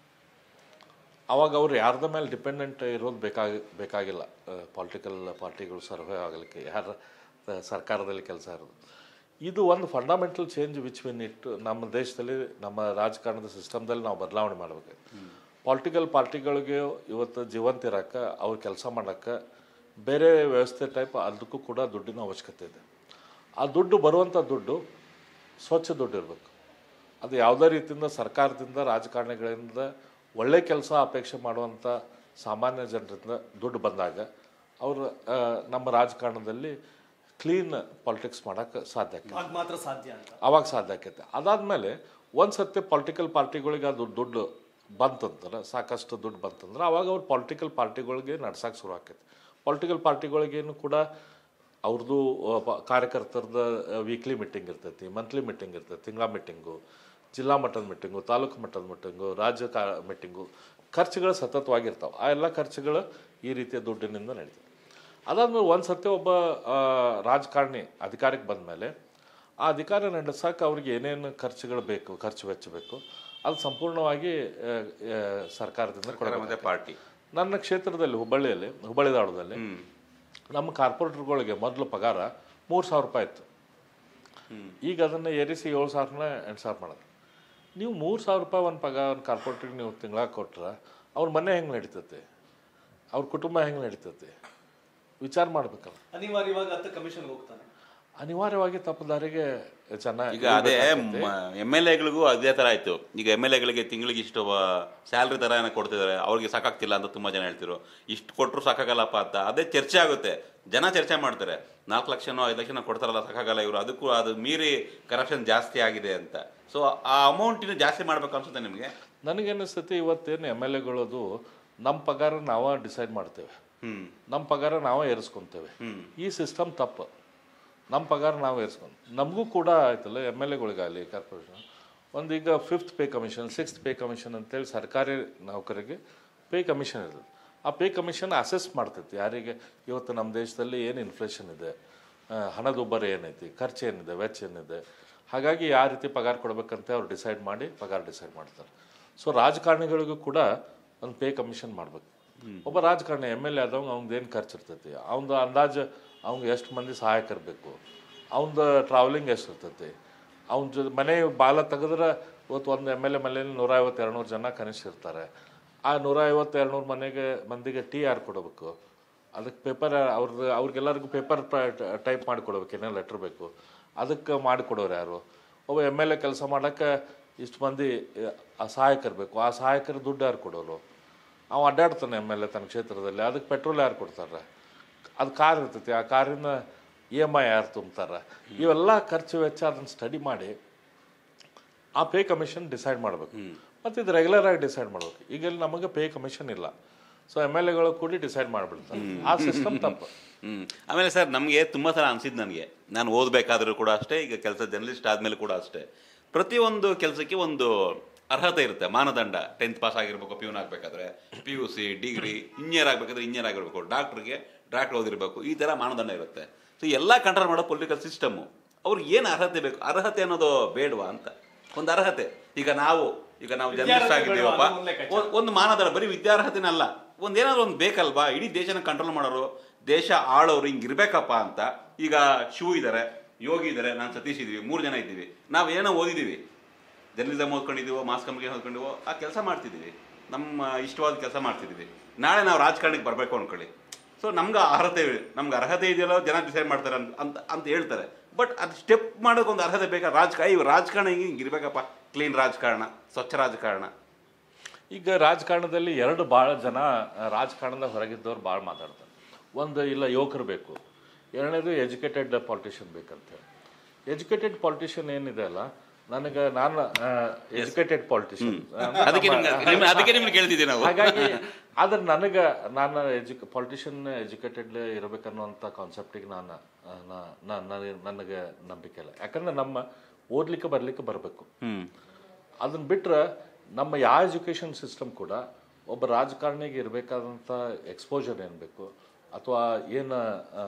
ಅವಾಗ ಅವ್ರು ಯಾರ್ದ ಮೇಲೆ ಡಿಪೆಂಡೆಂಟ್ ಇರೋದು ಬೇಕಾಗಿ ಬೇಕಾಗಿಲ್ಲ ಪೊಲಿಟಿಕಲ್ ಪಾರ್ಟಿಗಳು ಸರ್ವೆ ಆಗಲಿಕ್ಕೆ ಯಾರ ಆ, ಸರ್ಕಾರದಲ್ಲಿ ಕೆಲಸ ಇರೋದು ಇದು ಒಂದು fundamental change which win it ನಮ್ಮ ದೇಶದಲ್ಲಿ ನಮ್ಮ ರಾಜಕಾರಣದ ಸಿಸ್ಟಮ್ದಲ್ಲಿ ನಾವು ಬದಲಾವಣೆ ಮಾಡಬೇಕು ಪೊಲಿಟಿಕಲ್ ಪಾರ್ಟಿಗಳಿಗೆ ಇವತ್ತು ಜೀವಂತ ಇರೋಕ್ಕೆ ಅವ್ರು ಕೆಲಸ ಮಾಡೋಕ್ಕೆ ಬೇರೆ ವ್ಯವಸ್ಥೆ ಟೈಪ್ ಅದಕ್ಕೂ ಕೂಡ ದುಡ್ಡಿನ ಅವಶ್ಯಕತೆ ಇದೆ ಆ ದುಡ್ಡು ಬರುವಂಥ ದುಡ್ಡು ಸ್ವಚ್ಛ ದುಡ್ಡು ಇರಬೇಕು ಅದು ಯಾವುದೇ ರೀತಿಯಿಂದ ಸರ್ಕಾರದಿಂದ ರಾಜಕಾರಣಿಗಳಿಂದ ಒಳ್ಳೆ ಕೆಲಸ ಅಪೇಕ್ಷೆ ಮಾಡುವಂಥ ಸಾಮಾನ್ಯ ಜನರಿಂದ ದುಡ್ಡು ಬಂದಾಗ ಅವರು ಆ, ನಮ್ಮ ರಾಜಕಾರಣದಲ್ಲಿ ಕ್ಲೀನ್ ಪಾಲಿಟಿಕ್ಸ್ ಮಾಡೋಕ್ಕೆ ಸಾಧ್ಯ ಆಕೈತೆ ಆಗ ಮಾತ್ರ ಸಾಧ್ಯ ಅಂತ ಅವಾಗ ಸಾಧ್ಯ ಆಕೈತೆ ಅದಾದಮೇಲೆ ಒಂದು ಸತಿ ಪೊಲಿಟಿಕಲ್ ಪಾರ್ಟಿಗಳಿಗೆ ಅದು ದುಡ್ಡು ಬಂತಂದ್ರೆ ಸಾಕಷ್ಟು ದುಡ್ಡು ಬಂತಂದ್ರೆ ಅವಾಗ ಅವ್ರು ಪೊಲಿಟಿಕಲ್ ಪಾರ್ಟಿಗಳಿಗೆ ನಡ್ಸಕ್ಕೆ ಶುರು ಆಕೈತೆ ಪೊಲಿಟಿಕಲ್ ಪಾರ್ಟಿಗಳಿಗೇನು ಕೂಡ ಅವ್ರದ್ದು ಕಾರ್ಯಕರ್ತರದ ವೀಕ್ಲಿ ಮೀಟಿಂಗ್ ಇರ್ತೈತಿ ಮಂತ್ಲಿ ಮೀಟಿಂಗ್ ಇರ್ತೈತಿ ತಿಂಗಳ ಮೀಟಿಂಗು ಜಿಲ್ಲಾ ಮಟ್ಟದ ಮೀಟಿಂಗು ತಾಲೂಕು ಮಟ್ಟದ ಮೀಟಿಂಗು ರಾಜ್ಯ ಕಾ ಮೀಟಿಂಗು ಖರ್ಚುಗಳು ಸತತವಾಗಿರ್ತಾವೆ ಆ ಎಲ್ಲ ಖರ್ಚುಗಳು ಈ ರೀತಿಯ ದುಡ್ಡಿನಿಂದ ನಡೀತವೆ ಅದಾದ್ಮೇಲೆ ಒಂದು ಸತಿ ಒಬ್ಬ ಆ, ರಾಜಕಾರಣಿ ಅಧಿಕಾರಕ್ಕೆ ಬಂದಮೇಲೆ ಆ ಅಧಿಕಾರ ನಡೆಸಕ್ಕೆ ಅವ್ರಿಗೆ ಏನೇನು ಖರ್ಚುಗಳು ಬೇಕು ಖರ್ಚು ವೆಚ್ಚ ಬೇಕು ಅದು ಸಂಪೂರ್ಣವಾಗಿ ಆ, ಆ, ಸರ್ಕಾರದಿಂದ ಕೊಡಬೇಕು ಮತ್ತೆ ಪಾರ್ಟಿ ನನ್ನ ಕ್ಷೇತ್ರದಲ್ಲಿ ಹುಬ್ಬಳ್ಳಿಯಲ್ಲಿ ಹುಬ್ಬಳ್ಳಿ ಧಾರವಾಡದಲ್ಲಿ ನಮ್ಮ ಕಾರ್ಪೊರೇಟರ್ಗಳಿಗೆ ಮೊದಲು ಪಗಾರ ಮೂರು ಸಾವಿರ ರೂಪಾಯಿ ಇತ್ತು ಈಗ ಅದನ್ನು ಏರಿಸಿ ಏಳು ಸಾವಿರನ ಎಂಟು ಸಾವಿರ ಮಾಡೋದು ನೀವು ಮೂರು ಸಾವಿರ ರೂಪಾಯಿ ಒಂದು ಪಗಾರ ಒಂದು ಕಾರ್ಪೊರೇಟ್ರಿಗೆ ನೀವು ತಿಂಗಳ ಕೊಟ್ರೆ ಅವ್ರ ಮನೆ ಹೆಂಗೆ ನಡೀತೈತೆ ಅವ್ರ ಕುಟುಂಬ ಹೆಂಗೆ ನಡೀತೈತೆ ವಿಚಾರ ಮಾಡ್ಬೇಕಲ್ಲ ಅನಿವಾರ್ಯವಾಗಿ ಹತ್ತು ಕಮಿಷನ್ಗೆ ಹೋಗ್ತಾನೆ ಅನಿವಾರ್ಯವಾಗಿ ತಪ್ಪು ದಾರಿಗೆ ಜನ ಈಗ ಅದೇ ಎಮ್ ಎಲ್ ಎಗಳಿಗೂ ಅದೇ ಥರ ಆಯಿತು ಈಗ ಎಮ್ ಎಲ್ ಎಗಳಿಗೆ ತಿಂಗಳಿಗೆ ಇಷ್ಟು ಸ್ಯಾಲ್ರಿ ಥರ ಏನೋ ಕೊಡ್ತಿದ್ದಾರೆ ಅವ್ರಿಗೆ ಸಾಕಾಗ್ತಿಲ್ಲ ಅಂತ ತುಂಬ ಜನ ಹೇಳ್ತಿರು ಇಷ್ಟು ಕೊಟ್ಟರು ಸಾಕಾಗಲ್ಲಪ್ಪ ಅಂತ ಅದೇ ಚರ್ಚೆ ಆಗುತ್ತೆ ಜನ ಚರ್ಚೆ ಮಾಡ್ತಾರೆ ನಾಲ್ಕು ಲಕ್ಷನೋ ಐದು ಲಕ್ಷನೋ ಕೊಡ್ತಾರಲ್ಲ ಸಾಕಾಗಲ್ಲ ಇವರು ಅದಕ್ಕೂ ಅದು ಮೀರಿ ಕರಪ್ಷನ್ ಜಾಸ್ತಿ ಆಗಿದೆ ಅಂತ ಸೊ ಆ ಅಮೌಂಟಿನ ಜಾಸ್ತಿ ಮಾಡ್ಬೇಕು ಅನ್ಸುತ್ತೆ ನಿಮಗೆ ನನಗನ್ನಿಸ್ತೈತಿ ಇವತ್ತೇನು ಎಮ್ ಎಲ್ ಎಗಳದು ನಮ್ಮ ಪಗಾರ ನಾವೇ ಡಿಸೈಡ್ ಮಾಡ್ತೇವೆ ಹ್ಮ್ ನಮ್ಮ ಪಗಾರ ನಾವೇ ಏರಿಸ್ಕೊಂತೇವೆ ಈ ಸಿಸ್ಟಮ್ ತಪ್ಪು ನಮ್ಮ ಪಗಾರ ನಾವು ಏರಿಸ್ಕೊಂಡು ನಮಗೂ ಕೂಡ ಆಯ್ತಲ್ಲ ಎಮ್ ಎಲ್ ಎಗಳಿಗಾಗಲಿ ಕಾರ್ಪೊರೇಷನ್ ಒಂದು ಈಗ fifth pay commission sixth pay commission ಅಂತೇಳಿ ಸರ್ಕಾರಿ ನೌಕರಿಗೆ ಪೇ ಕಮಿಷನ್ ಇರ್ತದೆ ಆ ಪೇ ಕಮಿಷನ್ ಅಸೆಸ್ ಮಾಡ್ತೈತಿ ಯಾರಿಗೆ ಇವತ್ತು ನಮ್ಮ ದೇಶದಲ್ಲಿ ಏನು ಇನ್ಫ್ಲೇಷನ್ ಇದೆ ಆ, ಹಣದುಬ್ಬರ ಏನೈತಿ ಖರ್ಚು ಏನಿದೆ ವೆಚ್ಚ ಏನಿದೆ ಹಾಗಾಗಿ ಯಾವ ರೀತಿ ಪಗಾರ ಕೊಡ್ಬೇಕಂತ ಅವ್ರು ಡಿಸೈಡ್ ಮಾಡಿ ಪಗಾರ ಡಿಸೈಡ್ ಮಾಡ್ತಾರೆ ಸೊ ರಾಜಕಾರಣಿಗಳಿಗೂ ಕೂಡ ಒಂದು ಪೇ ಕಮಿಷನ್ ಮಾಡ್ಬೇಕು ಒಬ್ಬ ರಾಜಕಾರಣಿ ಎಮ್ ಎಲ್ ಎ ಆದವಂಗೆ ಅವ್ನ್ದು ಏನು ಖರ್ಚು ಇರ್ತೈತಿ ಅವ್ನ್ದು ಅಂದಾಜು ಅವ್ನಿಗೆ ಎಷ್ಟು ಮಂದಿ ಸಹಾಯಕರು ಬೇಕು ಅವ್ನ್ದು ಟ್ರಾವೆಲಿಂಗ್ ಎಷ್ಟು ಇರ್ತೈತಿ ಅವ್ನ ಜೊ ಮನೆ ಬಾಲ ತೆಗೆದ್ರೆ ಇವತ್ತು ಒಂದು ಎಮ್ ಎಲ್ ಎ ಮನೆಯಲ್ಲಿ ನೂರ ಐವತ್ತು ಎರಡುನೂರು ಜನ ಕನಿಷ್ಠ ಇರ್ತಾರೆ ಆ ನೂರ ಐವತ್ತು ಎರಡುನೂರು ಮನೆಗೆ ಮಂದಿಗೆ ಟೀ ಯಾರು ಕೊಡಬೇಕು ಅದಕ್ಕೆ ಪೇಪರ್ ಅವ್ರದ್ದು ಅವ್ರಿಗೆಲ್ಲರಿಗೂ ಪೇಪರ್ ಟೈಪ್ ಮಾಡಿ ಕೊಡ್ಬೇಕು ಏನೇ ಲೆಟ್ರ್ ಬೇಕು ಅದಕ್ಕೆ ಮಾಡಿಕೊಡೋರು ಯಾರು ಒಬ್ಬ ಎಮ್ ಎಲ್ ಎ ಕೆಲಸ ಮಾಡೋಕ್ಕೆ ಇಷ್ಟು ಮಂದಿ ಆ ಸಹಾಯಕರು ಬೇಕು ಆ ಸಹಾಯಕರು ದುಡ್ಡು ಯಾರು ಕೊಡೋರು ಅವ ಅಡ್ಡಾಡ್ತಾನೆ ಎಮ್ ಎಲ್ ಎ ತನ್ನ ಕ್ಷೇತ್ರದಲ್ಲಿ ಅದಕ್ಕೆ ಪೆಟ್ರೋಲ್ ಯಾರು ಕೊಡ್ತಾರೆ ಅದು ಕಾರ್ ಇರ್ತೈತಿ ಆ ಕಾರಿನ ಇ ಎಮ್ ಐ ಯಾರು ತುಂಬ್ತಾರೆ ಇವೆಲ್ಲ ಖರ್ಚು ವೆಚ್ಚ ಅದನ್ನು ಸ್ಟಡಿ ಮಾಡಿ ಆ ಪೇ ಕಮಿಷನ್ ಡಿಸೈಡ್ ಮಾಡಬೇಕು ಮತ್ತು ಇದು ರೆಗ್ಯುಲರ್ ಆಗಿ ಡಿಸೈಡ್ ಮಾಡ್ಬೇಕು ಈಗ ಇಲ್ಲಿ ನಮಗೆ ಪೇ ಕಮಿಷನ್ ಇಲ್ಲ ಸೊ ಎಮ್ ಎಲ್ ಎಗಳು ಕೂಡಿ ಡಿಸೈಡ್ ಮಾಡಿಬಿಡ್ತಾರೆ ಆ ಸಿಸ್ಟಮ್ ತಪ್ಪು ಹ್ಮ್ ಆಮೇಲೆ ಸರ್ ನಮಗೆ ತುಂಬ ಸಲ ಅನ್ಸಿದ್ದು ನನಗೆ ನಾನು ಓದಬೇಕಾದ್ರೂ ಕೂಡ ಅಷ್ಟೇ ಈಗ ಕೆಲಸ ಜರ್ನಲಿಸ್ಟ್ ಆದಮೇಲೆ ಕೂಡ ಅಷ್ಟೇ ಪ್ರತಿಯೊಂದು ಕೆಲಸಕ್ಕೆ ಒಂದು ಅರ್ಹತೆ ಇರುತ್ತೆ ಮಾನದಂಡ ಟೆಂತ್ ಪಾಸ್ ಆಗಿರ್ಬೇಕು ಪ್ಯೂನ್ ಆಗಬೇಕಾದ್ರೆ P U C degree engineer ಆಗಬೇಕಾದ್ರೆ ಇಂಜಿನಿಯರ್ ಆಗಿರ್ಬೇಕು ಡಾಕ್ಟ್ರಿಗೆ ಡಾಕ್ಟರ್ ಓದಿರಬೇಕು ಈ ಥರ ಮಾನದಂಡ ಇರುತ್ತೆ ಸೊ ಎಲ್ಲ ಕಂಟ್ರೋಲ್ ಮಾಡೋ ಪೊಲಿಟಿಕಲ್ ಸಿಸ್ಟಮು ಅವ್ರಿಗೆ ಏನು ಅರ್ಹತೆ ಬೇಕು ಅರ್ಹತೆ ಅನ್ನೋದು ಬೇಡವಾ ಅಂತ ಒಂದು ಅರ್ಹತೆ ಈಗ ನಾವು ಈಗ ನಾವು ಜರ್ನಲಿಸ್ಟ್ ಆಗಿದ್ದೀವಪ್ಪ ಅದು ಒಂದು ಲೆಕ್ಕಾಚಾರ. ಒಂದ್- ಒಂದು ಮಾನದಂಡ ಬರೀ ವಿದ್ಯಾರ್ಹತೆನೇ ಅಲ್ಲ ಒಂದ್ ಏನಾದ್ರು ಒಂದು ಬೇಕಲ್ವಾ ಇಡೀ ದೇಶನ ಕಂಟ್ರೋಲ್ ಮಾಡೋರು ದೇಶ ಆಳೋರು ಹಿಂಗ್ ಇರ್ಬೇಕಪ್ಪ ಅಂತ ಈಗ ಶಿವ ಇದ್ದಾರೆ ಯೋಗಿ ಇದ್ದಾರೆ ನಾನು ಸತೀಶ್ ಇದೀವಿ ಮೂರು ಜನ ಇದ್ದೀವಿ ನಾವು ಏನೋ ಓದಿದೀವಿ ಜರ್ನಲಿಸಮ್ ಓದ್ಕೊಂಡಿದೀವೋ ಮಾಸ್ ಕಮ್ಯುನಿಕೇಶನ್ ಓದ್ಕೊಂಡಿವೋ ಆ ಕೆಲಸ ಮಾಡ್ತಿದ್ದೀವಿ ನಮ್ಮ ಇಷ್ಟವಾದ ಕೆಲಸ ಮಾಡ್ತಿದ್ದೀವಿ ನಾಳೆ ನಾವು ರಾಜಕಾರಣಕ್ಕೆ ಬರಬೇಕು ಅನ್ಕೊಳ್ಳಿ ಸೊ ನಮ್ಗೆ ಅರ್ಹತೆ ನಮ್ಗೆ ಅರ್ಹತೆ ಇದೆಯಲ್ಲೋ ಜನ ಡಿಸೈಡ್ ಮಾಡ್ತಾರೆ ಅಂತ ಅಂತ ಅಂತ ಹೇಳ್ತಾರೆ ಬಟ್ ಅದು ಸ್ಟೆಪ್ ಮಾಡೋಕೆ ಒಂದು ಅರ್ಹತೆ ಬೇಕಾ ರಾಜಕಾರಣ ಇವ್ ರಾಜಕಾರಣ ಹಿಂಗೆ ಇರ್ಬೇಕಪ್ಪ ಕ್ಲೀನ್ ರಾಜಕಾರಣ ಸ್ವಚ್ಛ ರಾಜಕಾರಣ ಈಗ ರಾಜಕಾರಣದಲ್ಲಿ ಎರಡು ಭಾಳ ಜನ ಆ, ರಾಜಕಾರಣದ ಹೊರಗಿದ್ದವ್ರು ಭಾಳ ಮಾತಾಡ್ತಾರೆ ಒಂದು ಇಲ್ಲ ಯುವಕರು ಬೇಕು ಎರಡನೇದು ಎಜುಕೇಟೆಡ್ ಪಾಲಿಟಿಷಿಯನ್ ಬೇಕಂತ ಎಜುಕೇಟೆಡ್ ಪಾಲಿಟಿಷಿಯನ್ ಏನಿದೆ ಅಲ್ಲ ನನಗೆ ನಾನು ಎಜುಕೇಟೆಡ್ ಪಾಲಿಟಿಷಿಯನ್ ಅದಕ್ಕೆ ನಿಮ್ಗೆ ನಿಮ್ಗೆ- ಅದಕ್ಕೆ ನಿಮ್ಗೆ ಕೇಳ್ತಿದ್ದೀವಿ ನಾವು ಹಾಗಾಗಿ ಆದ್ರೆ ನನಗೆ ನಾನು ಎಜುಕ ಪಾಲಿಟಿಷಿಯನ್ ಎಜುಕೇಟೆಡ್ ಇರಬೇಕನ್ನುವಂಥ ಕಾನ್ಸೆಪ್ಟಿಗೆ ನಾನು ಆ, ನಾ- ನಾ- ನನಗೆ- ನನಗೆ ನಂಬಿಕೆ ಇಲ್ಲ ಯಾಕಂದ್ರೆ ನಮ್ಮ ಓದ್ಲಿಕ್ಕೆ ಬರ್ಲಿಕ್ಕೆ ಬರಬೇಕು ಹ್ಮ್ ಅದನ್ನ ಬಿಟ್ರೆ ನಮ್ಮ ಯಾವ ಎಜುಕೇಷನ್ ಸಿಸ್ಟಮ್ ಕೂಡ ಒಬ್ಬ ರಾಜಕಾರಣಿಗೆ ಇರಬೇಕಾದಂಥ ಎಕ್ಸ್ಪೋಜರ್ ಏನು ಬೇಕು ಅಥವಾ ಏನು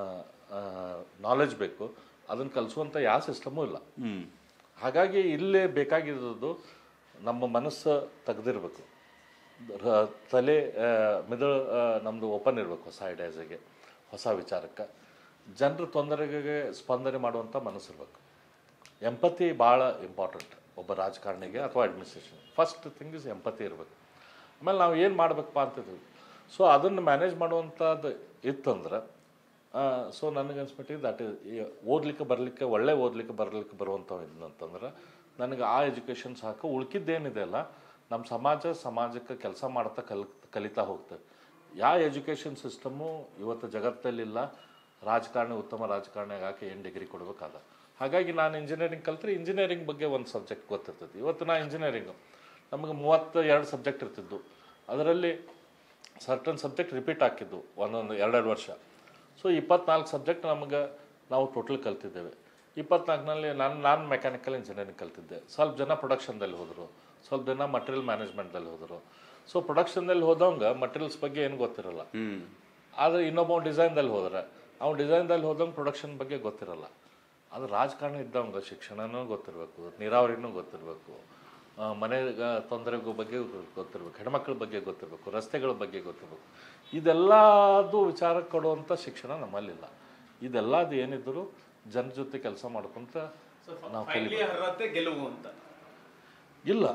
ನಾಲೆಜ್ ಬೇಕು ಅದನ್ನು ಕಲಿಸುವಂಥ ಯಾವ ಸಿಸ್ಟಮೂ ಇಲ್ಲ ಹ್ಮ್ ಹಾಗಾಗಿ ಇಲ್ಲೇ ಬೇಕಾಗಿರೋದು ನಮ್ಮ ಮನಸ್ಸು ತೆಗೆದಿರ್ಬೇಕು ರ- ತಲೆ ಆ, ಮಿದುಳು ಆ, ನಮ್ಮದು ಓಪನ್ ಇರಬೇಕು ಹೊಸ ಐಡಿಯಾಸಿಗೆ ಹೊಸ ವಿಚಾರಕ್ಕೆ ಜನರ ತೊಂದರೆಗೆ ಸ್ಪಂದನೆ ಮಾಡುವಂಥ ಮನಸ್ಸಿರ್ಬೇಕು ಎಂಪತಿ ಭಾಳ ಇಂಪಾರ್ಟೆಂಟ್ ಒಬ್ಬ ರಾಜಕಾರಣಿಗೆ ಅಥವಾ administration first thing is empathy ಇರಬೇಕು ಆಮೇಲೆ ನಾವು ಏನು ಮಾಡಬೇಕಪ್ಪ ಅಂತಿದ್ವಿ ಸೊ ಅದನ್ನು ಮ್ಯಾನೇಜ್ ಮಾಡುವಂಥದ್ದು ಇತ್ತಂದ್ರೆ ಸೊ ನನಗೆ ಅನ್ಸ್ಬಿಟ್ಟಿದ್ದು ದಟ್ ಇಸ್ ಓದಲಿಕ್ಕೆ ಬರಲಿಕ್ಕೆ ಒಳ್ಳೆ ಓದಲಿಕ್ಕೆ ಬರಲಿಕ್ಕೆ ಬರುವಂಥವು ಅಂತಂದ್ರೆ ನನಗೆ ಆ ಎಜುಕೇಷನ್ ಸಾಕು ಉಳ್ಕಿದ್ದೇನಿದೆ ಅಲ್ಲ ನಮ್ಮ ಸಮಾಜ ಸಮಾಜಕ್ಕೆ ಕೆಲಸ ಮಾಡ್ತಾ ಕಲ್ ಕಲಿತಾ ಹೋಗ್ತೇವೆ ಯಾವ ಎಜುಕೇಷನ್ ಸಿಸ್ಟಮು ಇವತ್ತು ಜಗತ್ತಲ್ಲಿಲ್ಲ ರಾಜಕಾರಣಿ ಉತ್ತಮ ರಾಜಕಾರಣಿ ಆಗಾಕೆ ಏನು ಡಿಗ್ರಿ ಕೊಡಬೇಕಾದ ಹಾಗಾಗಿ ನಾನು ಇಂಜಿನಿಯರಿಂಗ್ ಕಲ್ತ್ರೆ ಇಂಜಿನಿಯರಿಂಗ್ ಬಗ್ಗೆ ಒಂದು ಸಬ್ಜೆಕ್ಟ್ ಗೊತ್ತಿರ್ತೈತಿ ಇವತ್ತು ನಾ ಇಂಜಿನಿಯರಿಂಗು ನಮಗೆ ಮೂವತ್ತ ಎರಡು ಸಬ್ಜೆಕ್ಟ್ ಇರ್ತಿದ್ದು ಅದರಲ್ಲಿ ಸರ್ಟನ್ ಸಬ್ಜೆಕ್ಟ್ ರಿಪೀಟ್ ಹಾಕಿದ್ದು ಒಂದೊಂದು ಎರಡೆರಡು ವರ್ಷ ಸೊ ಇಪ್ಪತ್ನಾಲ್ಕು ಸಬ್ಜೆಕ್ಟ್ ನಮಗೆ ನಾವು ಟೋಟಲ್ ಕಲ್ತಿದ್ದೇವೆ ಇಪ್ಪತ್ನಾಲ್ಕನಲ್ಲಿ ನಾನು ನಾನು ಮೆಕ್ಯಾನಿಕಲ್ ಇಂಜಿನಿಯರಿಂಗ್ ಕಲ್ತಿದ್ದೆ ಸ್ವಲ್ಪ ಜನ ಪ್ರೊಡಕ್ಷನ್ದಲ್ಲಿ ಹೋದರು ಸ್ವಲ್ಪ ಜನ ಮಟೀರಿಯಲ್ ಮ್ಯಾನೇಜ್ಮೆಂಟ್ದಲ್ಲಿ ಹೋದರು ಸೊ ಪ್ರೊಡಕ್ಷನ್ದಲ್ಲಿ ಹೋದವಂಗೆ ಮಟೀರಿಯಲ್ಸ್ ಬಗ್ಗೆ ಏನು ಗೊತ್ತಿರಲ್ಲ ಹ್ಮ್ ಆದರೆ ಇನ್ನೊಬ್ಬ ಡಿಸೈನ್ದಲ್ಲಿ ಹೋದ್ರೆ ಅವ್ನು ಡಿಸೈನ್ದಲ್ಲಿ ಹೋದಂಗೆ ಪ್ರೊಡಕ್ಷನ್ ಬಗ್ಗೆ ಗೊತ್ತಿರಲ್ಲ ಅದು ರಾಜಕಾರಣ ಇದ್ದವಂಗೆ ಶಿಕ್ಷಣನೂ ಗೊತ್ತಿರಬೇಕು ನೀರಾವರಿನೂ ಗೊತ್ತಿರಬೇಕು ಮನೆ ತೊಂದರೆಗಳ ಬಗ್ಗೆ ಗೊತ್ತಿರಬೇಕು ಹೆಣ್ಮಕ್ಳ ಬಗ್ಗೆ ಗೊತ್ತಿರಬೇಕು ರಸ್ತೆಗಳ ಬಗ್ಗೆ ಗೊತ್ತಿರಬೇಕು ಇದೆಲ್ಲದು ವಿಚಾರ ಕೊಡುವಂಥ ಶಿಕ್ಷಣ ನಮ್ಮಲ್ಲಿಲ್ಲ ಇದೆಲ್ಲದು ಏನಿದ್ರು ಜನ ಜೊತೆ ಕೆಲಸ ಮಾಡ್ಕೊಂತ ನಾವು ಫೈನಲಿ ಅರ್ಹತೆ ಗೆಲುವು ಅಂತ ಇಲ್ಲ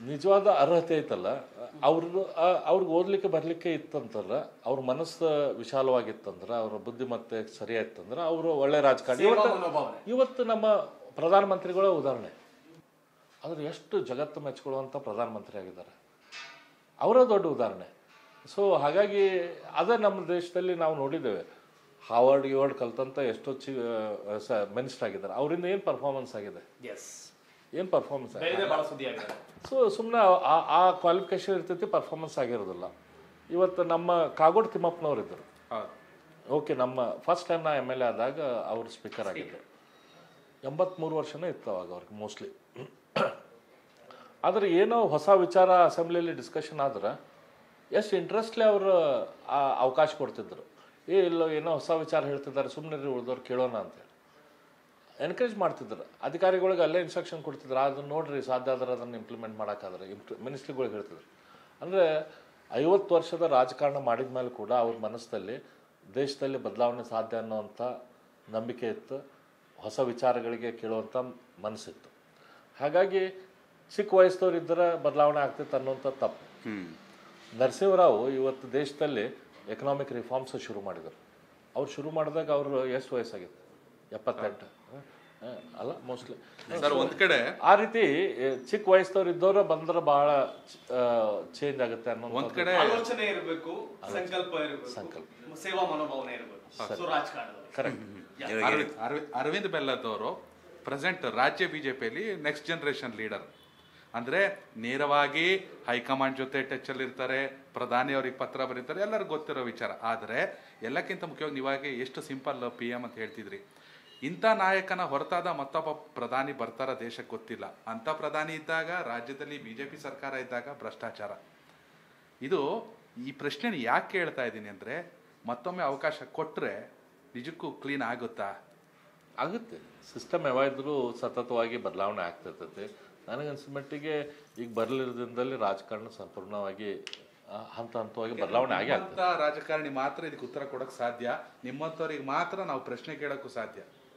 ನಿಜವಾದ ಅರ್ಹತೆ ಐತಲ್ಲ ಅವ್ರದ್ದು ಅವ್ರಿಗೆ ಓದ್ಲಿಕ್ಕೆ ಬರ್ಲಿಕ್ಕೆ ಇತ್ತಂತಂದ್ರೆ ಅವ್ರ ಮನಸ್ಸು ವಿಶಾಲವಾಗಿತ್ತಂದ್ರೆ ಅವ್ರ ಬುದ್ಧಿಮತ್ತೆ ಸರಿಯಾಯ್ತಂದ್ರೆ ಅವರು ಒಳ್ಳೆ ರಾಜಕಾರಣಿ ಇವತ್ತು ಮನೋಭಾವನೆ. ಇವತ್ತು ನಮ್ಮ ಪ್ರಧಾನಮಂತ್ರಿಗಳ ಉದಾಹರಣೆ ಆದ್ರೆ ಎಷ್ಟು ಜಗತ್ತು ಮೆಚ್ಕೊಳ್ಳುವಂಥ ಪ್ರಧಾನಮಂತ್ರಿ ಆಗಿದ್ದಾರೆ ಅವರ ದೊಡ್ಡ ಉದಾಹರಣೆ ಸೊ ಹಾಗಾಗಿ ಅದೇ ನಮ್ಮ ದೇಶದಲ್ಲಿ ನಾವು ನೋಡಿದ್ದೇವೆ ಹಾವರ್ಡ್ ಗಿವರ್ಡ್ ಕಲ್ತಂತ ಎಷ್ಟೋ ಚಿ ಮಿನಿಸ್ಟರ್ ಆಗಿದ್ದಾರೆ ಅವರಿಂದ ಏನು ಪರ್ಫಾರ್ಮೆನ್ಸ್ ಆಗಿದೆ ಎಸ್ ಏನು ಪರ್ಫಾರ್ಮೆನ್ಸ್ ಆಗಿದೆ ಬೇರೆ ಬಹಳ ಸುದ್ದಿ ಆಗಿದೆ ಸೊ ಸುಮ್ಮನೆ ಆ ಕ್ವಾಲಿಫಿಕೇಶನ್ ಇರ್ತೈತಿ ಪರ್ಫಾರ್ಮೆನ್ಸ್ ಆಗಿರೋದಿಲ್ಲ ಇವತ್ತು ನಮ್ಮ ಕಾಗೋಡು ತಿಮ್ಮಪ್ಪನವ್ರು ಇದ್ದರು ಹೌದು ಓಕೆ ನಮ್ಮ ಫಸ್ಟ್ ಟೈಮ್ ನಾ ಎಮ್ ಎಲ್ ಎ ಆದಾಗ ಅವರು ಸ್ಪೀಕರ್ ಆಗಿದ್ದರು ಎಂಬತ್ಮೂರು ವರ್ಷನೇ ಇತ್ತು ಅವಾಗ ಅವ್ರಿಗೆ ಮೋಸ್ಟ್ಲಿ ಆದರೆ ಏನೋ ಹೊಸ ವಿಚಾರ ಅಸೆಂಬ್ಲಿಯಲ್ಲಿ ಡಿಸ್ಕಷನ್ ಆದ್ರೆ ಎಷ್ಟು ಇಂಟ್ರೆಸ್ಟ್ಲಿ ಅವರು ಆ ಅವಕಾಶ ಕೊಡ್ತಿದ್ರು ಏ ಇಲ್ಲೋ ಏನೋ ಹೊಸ ವಿಚಾರ ಹೇಳ್ತಿದ್ದಾರೆ ಸುಮ್ಮನೆ ಉಳಿದವ್ರು ಕೇಳೋಣ ಅಂತೇಳಿ ಎನ್ಕರೇಜ್ ಮಾಡ್ತಿದ್ರು ಅಧಿಕಾರಿಗಳಿಗೆ ಅಲ್ಲೇ ಇನ್ಸ್ಟ್ರಕ್ಷನ್ ಕೊಡ್ತಿದ್ರು ಅದನ್ನ ನೋಡ್ರಿ ಸಾಧ್ಯ ಆದ್ರೆ ಅದನ್ನು ಇಂಪ್ಲಿಮೆಂಟ್ ಮಾಡೋಕ್ಕಾದ್ರೆ ಮಿನಿಸ್ಟ್ರಿಗಳಿಗೆ ಹೇಳ್ತಿದ್ರು ಅಂದರೆ ಐವತ್ತು ವರ್ಷದ ರಾಜಕಾರಣ ಮಾಡಿದ ಮೇಲೆ ಕೂಡ ಅವ್ರ ಮನಸ್ಸಲ್ಲಿ ದೇಶದಲ್ಲಿ ಬದಲಾವಣೆ ಸಾಧ್ಯ ಅನ್ನೋವಂಥ ನಂಬಿಕೆ ಇತ್ತು ಹೊಸ ವಿಚಾರಗಳಿಗೆ ಕೇಳುವಂಥ ಮನಸ್ಸಿತ್ತು ಹಾಗಾಗಿ ಚಿಕ್ಕ ವಯಸ್ಸದವ್ರು ಇದ್ದರೆ ಬದಲಾವಣೆ ಆಗ್ತಿತ್ತು ಅನ್ನೋಂಥ ತಪ್ಪು ನರಸಿಂಹರಾವ್ ಇವತ್ತು ದೇಶದಲ್ಲಿ ಎಕನಾಮಿಕ್ ರಿಫಾರ್ಮ್ಸ್ ಶುರು ಮಾಡಿದರು ಅವ್ರು ಶುರು ಮಾಡಿದಾಗ ಅವರು ಎಷ್ಟು ವಯಸ್ಸಾಗಿತ್ತು ಎಪ್ಪತ್ತೆಂಟು ಹ? ಹ, ಅಲ್ಲ ಮೋಸ್ಟ್ಲಿ ಸರ್ ಒಂದ್ ಕಡೆ ಆ ರೀತಿ ಎ, ಚಿಕ್ಕ ವಯಸ್ಸದವ್ರು ಇದ್ದವ್ರು ಬಂದ್ರೆ ಬಹಳ ಚೇಂಜ್ ಆಗುತ್ತೆ ಅನ್ನೋ ಒಂದ್ ಕಡೆ ಆಲೋಚನೆ ಇರಬೇಕು ಸಂಕಲ್ಪ ಇರಬೇಕು ಸೇವಾ ಮನೋಭಾವನೆ ಇರಬೇಕು ಸೊ ರಾಜಕಾರಣದಲ್ಲಿ ಕರೆಕ್ಟ್ ಅರವಿಂದ್ ಅರವಿಂದ್ ಅರವಿಂದ್ ಬೆಲ್ಲದವರು ಪ್ರೆಸೆಂಟ್ ರಾಜ್ಯ ಬಿಜೆಪಿಯಲ್ಲಿ ನೆಕ್ಸ್ಟ್ ಜನರೇಷನ್ ಲೀಡರ್ ಅಂದ್ರೆ ನೇರವಾಗಿ ಹೈಕಮಾಂಡ್ ಜೊತೆ ಟಚ್ ಅಲ್ಲಿ ಇರ್ತಾರೆ ಪ್ರಧಾನಿ ಅವ್ರಿಗೆ ಪತ್ರ ಬರೀತಾರೆ ಎಲ್ಲರಿಗೂ ಗೊತ್ತಿರೋ ವಿಚಾರ ಆದ್ರೆ ಎಲ್ಲಕ್ಕಿಂತ ಮುಖ್ಯವಾಗಿ ನೀವಾಗಿ ಎಷ್ಟು ಸಿಂಪಲ್ ಪಿ ಎಂ ಅಂತ ಹೇಳ್ತಿದ್ರಿ ಇಂಥ ನಾಯಕನ ಹೊರತಾದ ಮತ್ತೊಬ್ಬ ಪ್ರಧಾನಿ ಬರ್ತಾರ ದೇಶಕ್ಕೆ ಗೊತ್ತಿಲ್ಲ ಅಂತ ಪ್ರಧಾನಿ ಇದ್ದಾಗ ರಾಜ್ಯದಲ್ಲಿ ಬಿಜೆಪಿ ಸರ್ಕಾರ ಇದ್ದಾಗ ಭ್ರಷ್ಟಾಚಾರ ಇದು ಈ ಪ್ರಶ್ನೆ ಯಾಕೆ ಕೇಳ್ತಾ ಇದ್ದೀನಿ ಅಂದ್ರೆ ಮತ್ತೊಮ್ಮೆ ಅವಕಾಶ ಕೊಟ್ರೆ ನಿಜಕ್ಕೂ ಕ್ಲೀನ್ ಆಗುತ್ತಾ ಆಗುತ್ತೆ ಸಿಸ್ಟಮ್ ಯಾವಾಗಿದ್ರೂ ಸತತವಾಗಿ ಬದಲಾವಣೆ ಆಗ್ತಿರ್ತೈತೆ ನನಗನ್ಸಿದ ಮಟ್ಟಿಗೆ ಈಗ ಬರಲಿರೋದ್ರಿಂದಲೇ ರಾಜಕಾರಣ ಸಂಪೂರ್ಣವಾಗಿ ಆ, ಹಂತ ಹಂತವಾಗಿ ಬದಲಾವಣೆ ಆಗೇ ಆಗ್ತದೆ ಅಂತ ರಾಜಕಾರಣಿ ಮಾತ್ರ ಇದಕ್ಕೆ ಉತ್ತರ ಕೊಡಕ್ ಸಾಧ್ಯ ನಿಮ್ಮಂಥವ್ರಿಗೆ ಮಾತ್ರ ನಾವು ಪ್ರಶ್ನೆ ಕೇಳಕ್ಕೂ ಸಾಧ್ಯ